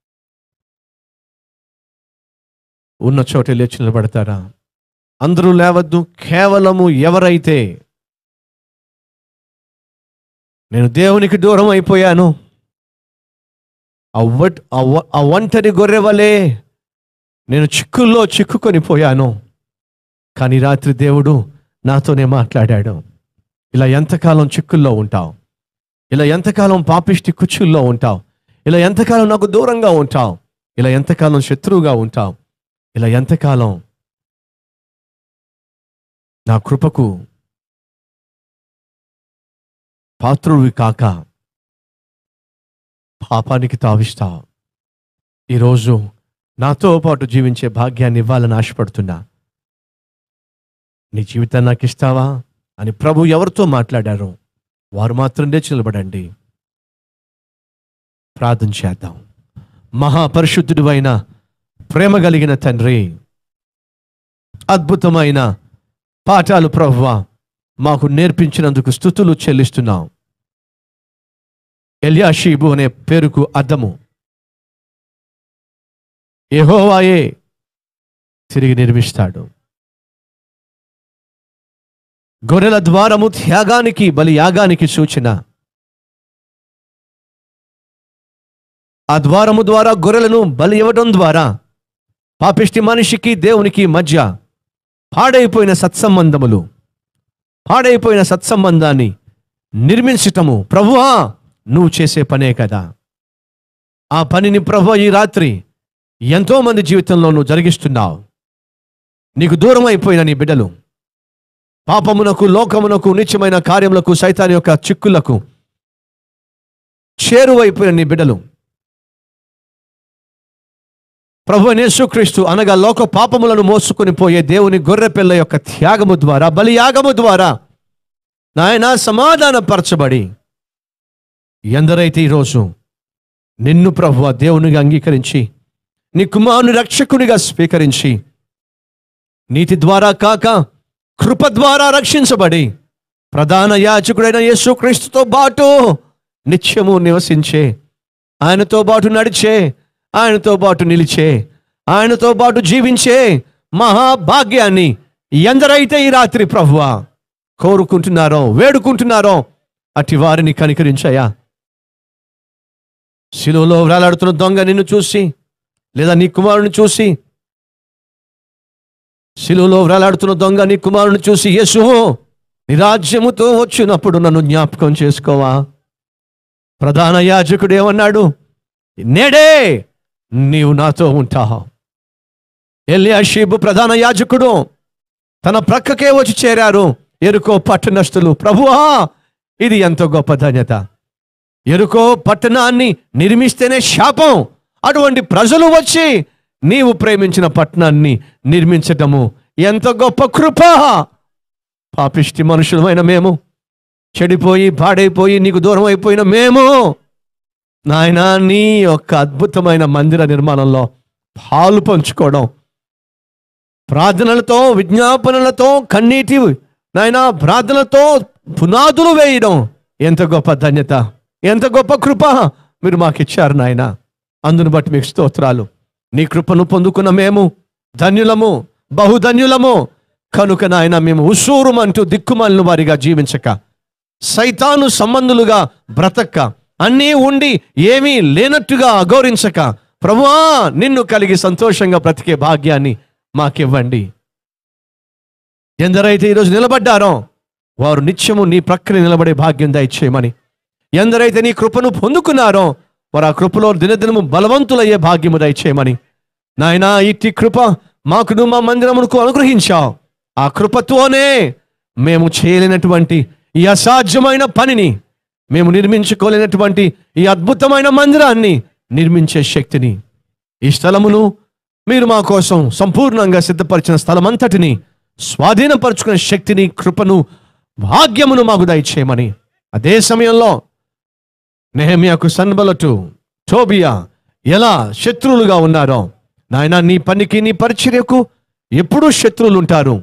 ఉన్న చోట లేచి నిలబడతారా అందరూ లేవద్దు కేవలము ఎవరైతే నేను దేవునికి దూరం అయిపోయాను ఆ వట్- ఆ వ- ఆ ఒంటరి గొర్రె వలె నేను చిక్కుల్లో చిక్కుకొని పోయాను కానీ రాత్రి దేవుడు నాతోనే మాట్లాడాడు ఇలా ఎంతకాలం చిక్కుల్లో ఉంటావు ఇలా ఎంతకాలం పాపిష్టి కుచ్చుల్లో ఉంటావు ఇలా ఎంతకాలం నాకు దూరంగా ఉంటావు ఇలా ఎంతకాలం శత్రువుగా ఉంటావు ఇలా ఎంతకాలం నా కృపకు పాత్రుడివి కాక పాపానికి తావిస్తావు ఈరోజు నాతో పాటు జీవించే భాగ్యాన్ని ఇవ్వాలని ఆశపడుతున్నా నీ జీవితాన్ని నాకు ఇస్తావా అని ప్రభు ఎవరితో మాట్లాడారో వారు మాత్రం లేచి నిలబడండి ప్రార్థన చేద్దాం మహాపరిశుద్ధుడు అయిన ప్రేమ కలిగిన తండ్రి అద్భుతమైన పాఠాలు ప్రభువ మాకు నేర్పించినందుకు స్థుతులు చెల్లిస్తున్నాం ఎల్యాషీబు అనే పేరుకు అర్థము యెహోవాయే తిరిగి నిర్మిస్తాడు గొర్రెల ద్వారము త్యాగానికి బలి యాగానికి సూచన ఆ ద్వారము ద్వారా గొర్రెలను బలి ఇవ్వడం ద్వారా పాపిష్టి మనిషికి దేవునికి మధ్య పాడైపోయిన సత్సంబంధములు పాడైపోయిన సత్సంబంధాన్ని నిర్మించటము ప్రభువా నువ్వు చేసే పనే కదా ఆ పనిని ప్రభు ఈ రాత్రి ఎంతో మంది జీవితంలో నువ్వు జరిగిస్తున్నావు నీకు దూరం అయిపోయిన నీ బిడ్డలు పాపమునకు లోకమునకు నిత్యమైన కార్యములకు సైతాన్ యొక్క చిక్కులకు చేరువైపోయిన నీ బిడ్డలు ప్రభు యేసుక్రీస్తు అనగా లోక పాపములను మోసుకొని పోయే దేవుని గొర్రెపిల్ల యొక్క త్యాగము ద్వారా బలియాగము ద్వారా నాయన సమాధానపరచబడి ఎందరైతే ఈరోజు నిన్ను ప్రభు దేవునిగా అంగీకరించి నీ కుమారుని రక్షకునిగా స్వీకరించి నీతి ద్వారా కాక కృప ద్వారా రక్షించబడి ప్రధాన యాచకుడైన యేసుక్రీస్తుతో బాటు నిత్యము నివసించే ఆయనతో పాటు నడిచే ఆయనతో పాటు నిలిచే ఆయనతో పాటు జీవించే మహాభాగ్యాన్ని ఎందరైతే ఈ రాత్రి ప్రభువా కోరుకుంటున్నారో వేడుకుంటున్నారో అట్టి వారిని కనికరించాయా శిలువలో వేలాడుతున్న దొంగ నిన్ను చూసి లేదా నీ కుమారుని చూసి శిలువలో వేలాడుతున్న దొంగ నీ కుమారుని చూసి యేసు నీ రాజ్యముతో వచ్చినప్పుడు నన్ను జ్ఞాపకం చేసుకోవా ప్రధాన యాజకుడు ఏమన్నాడు నేడే నీవు నాతో ఉంటావు ఎల్యాషీబు ప్రధాన యాజకుడు తన ప్రక్కకే వచ్చి చేరారు ఎరుకో పట్టణస్థులు ప్రభువా ఇది ఎంతో గొప్ప ధన్యత ఎరుకో పట్టణాన్ని నిర్మిస్తేనే శాపం అటువంటి ప్రజలు వచ్చి నీవు ప్రేమించిన పట్టణాన్ని నిర్మించటము ఎంత గొప్ప కృప పాపిష్టి మనుషులమైన మేము చెడిపోయి పాడైపోయి నీకు దూరం అయిపోయిన మేము నాయన నీ యొక్క అద్భుతమైన మందిర నిర్మాణంలో పాలు పంచుకోవడం ప్రార్థనలతో విజ్ఞాపనలతో కన్నీటి నాయన ప్రార్థనలతో పునాదులు వేయడం ఎంత గొప్ప ధన్యత ఎంత గొప్ప కృప మీరు మాకు ఇచ్చారు నాయన అందును బట్టి మీకు స్తోత్రాలు నీ కృపను పొందుకున్న మేము ధన్యులము బహుధన్యులము కనుక నాయన మేము ఉసూరుమంటూ దిక్కుమాలిన వారిగా జీవించక సైతాను సంబంధులుగా బ్రతక్క అన్నీ ఉండి ఏమీ లేనట్టుగా అగౌరించక ప్రభువా నిన్ను కలిగి సంతోషంగా బ్రతికే భాగ్యాన్ని మాకివ్వండి ఎందరైతే ఈరోజు నిలబడ్డారో వారు నిత్యము నీ ప్రక్కన నిలబడే భాగ్యం దయచేయమని ఎందరైతే నీ కృపను పొందుకున్నారో వారు ఆ కృపలో దినదినము బలవంతులయ్యే భాగ్యము దయచేయమని నాయనా ఇట్టి కృప మాకును మా మందిరమునకు అనుగ్రహించావు ఆ కృపతోనే మేము చేయలేనటువంటి ఈ అసాధ్యమైన పనిని మేము నిర్మించుకోలేనటువంటి ఈ అద్భుతమైన మందిరాన్ని నిర్మించే శక్తిని ఈ స్థలమును మీరు మా కోసం సంపూర్ణంగా సిద్ధపరిచిన స్థలమంతటిని స్వాధీనపరుచుకునే శక్తిని కృపను భాగ్యమును మాకు దయచేయమని అదే సమయంలో నెహమియాకు సన్బలటు టోబియా ఎలా శత్రువులుగా ఉన్నారో నాయన నీ పనికి నీ పరిచర్యకు ఎప్పుడూ శత్రువులు ఉంటారు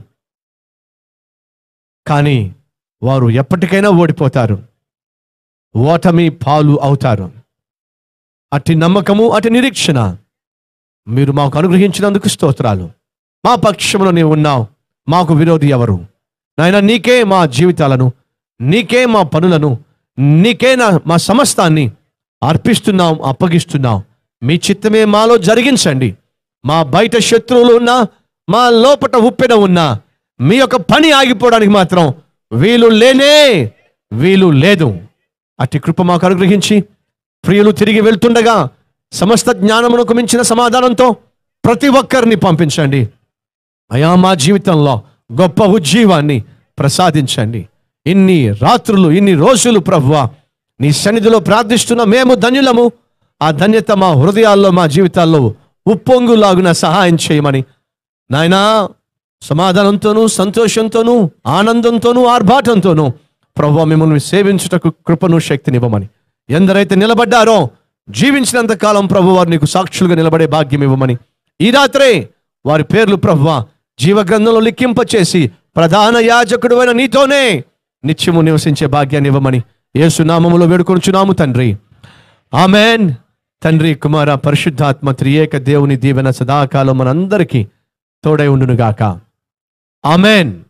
కానీ వారు ఎప్పటికైనా ఓడిపోతారు ఓటమి పాలు అవుతారు అట్టి నమ్మకము అటు నిరీక్షణ మీరు మాకు అనుగ్రహించినందుకు స్తోత్రాలు మా పక్షంలో నీవు ఉన్నావు మాకు విరోధి ఎవరు నాయన నీకే మా జీవితాలను నీకే మా పనులను నీకే నా మా సమస్తాన్ని అర్పిస్తున్నాం అప్పగిస్తున్నాం మీ చిత్తమే మాలో జరిగించండి మా బయట శత్రువులు ఉన్నా మా లోపట ఉప్పెన ఉన్నా మీ యొక్క పని ఆగిపోవడానికి మాత్రం వీలు లేనే వీలు లేదు అట్టి కృప మాకు అనుగ్రహించి ప్రియులు తిరిగి వెళ్తుండగా సమస్త జ్ఞానమునకు మించిన సమాధానంతో ప్రతి ఒక్కరిని పంపించండి అయా మా జీవితంలో గొప్ప ఉజ్జీవాన్ని ప్రసాదించండి ఇన్ని రాత్రులు ఇన్ని రోజులు ప్రభువా నీ సన్నిధిలో ప్రార్థిస్తున్న మేము ధన్యులము ఆ ధన్యత మా హృదయాల్లో మా జీవితాల్లో ఉప్పొంగులాగున సహాయం చేయమని నాయనా సమాధానంతోనూ సంతోషంతోనూ ఆనందంతోనూ ఆర్భాటంతోనూ ప్రభు మిమ్మల్ని సేవించుటకు కృపను శక్తినివ్వమని ఎందరైతే నిలబడ్డారో జీవించినంత కాలం ప్రభు వారు నీకు సాక్షులుగా నిలబడే భాగ్యం ఇవ్వమని ఈ రాత్రే వారి పేర్లు ప్రభువ జీవగ్రంథంలో లిఖింపచేసి ప్రధాన యాజకుడు అయిన నీతోనే నిత్యము నివసించే భాగ్యాన్ని ఇవ్వమని యేసునామములో వేడుకొనుచున్నాము తండ్రి ఆమెన్ తండ్రి కుమార పరిశుద్ధాత్మ త్రియేక దేవుని దీవెన సదాకాలం మనందరికీ తోడై ఉండునుగాక ఆమెన్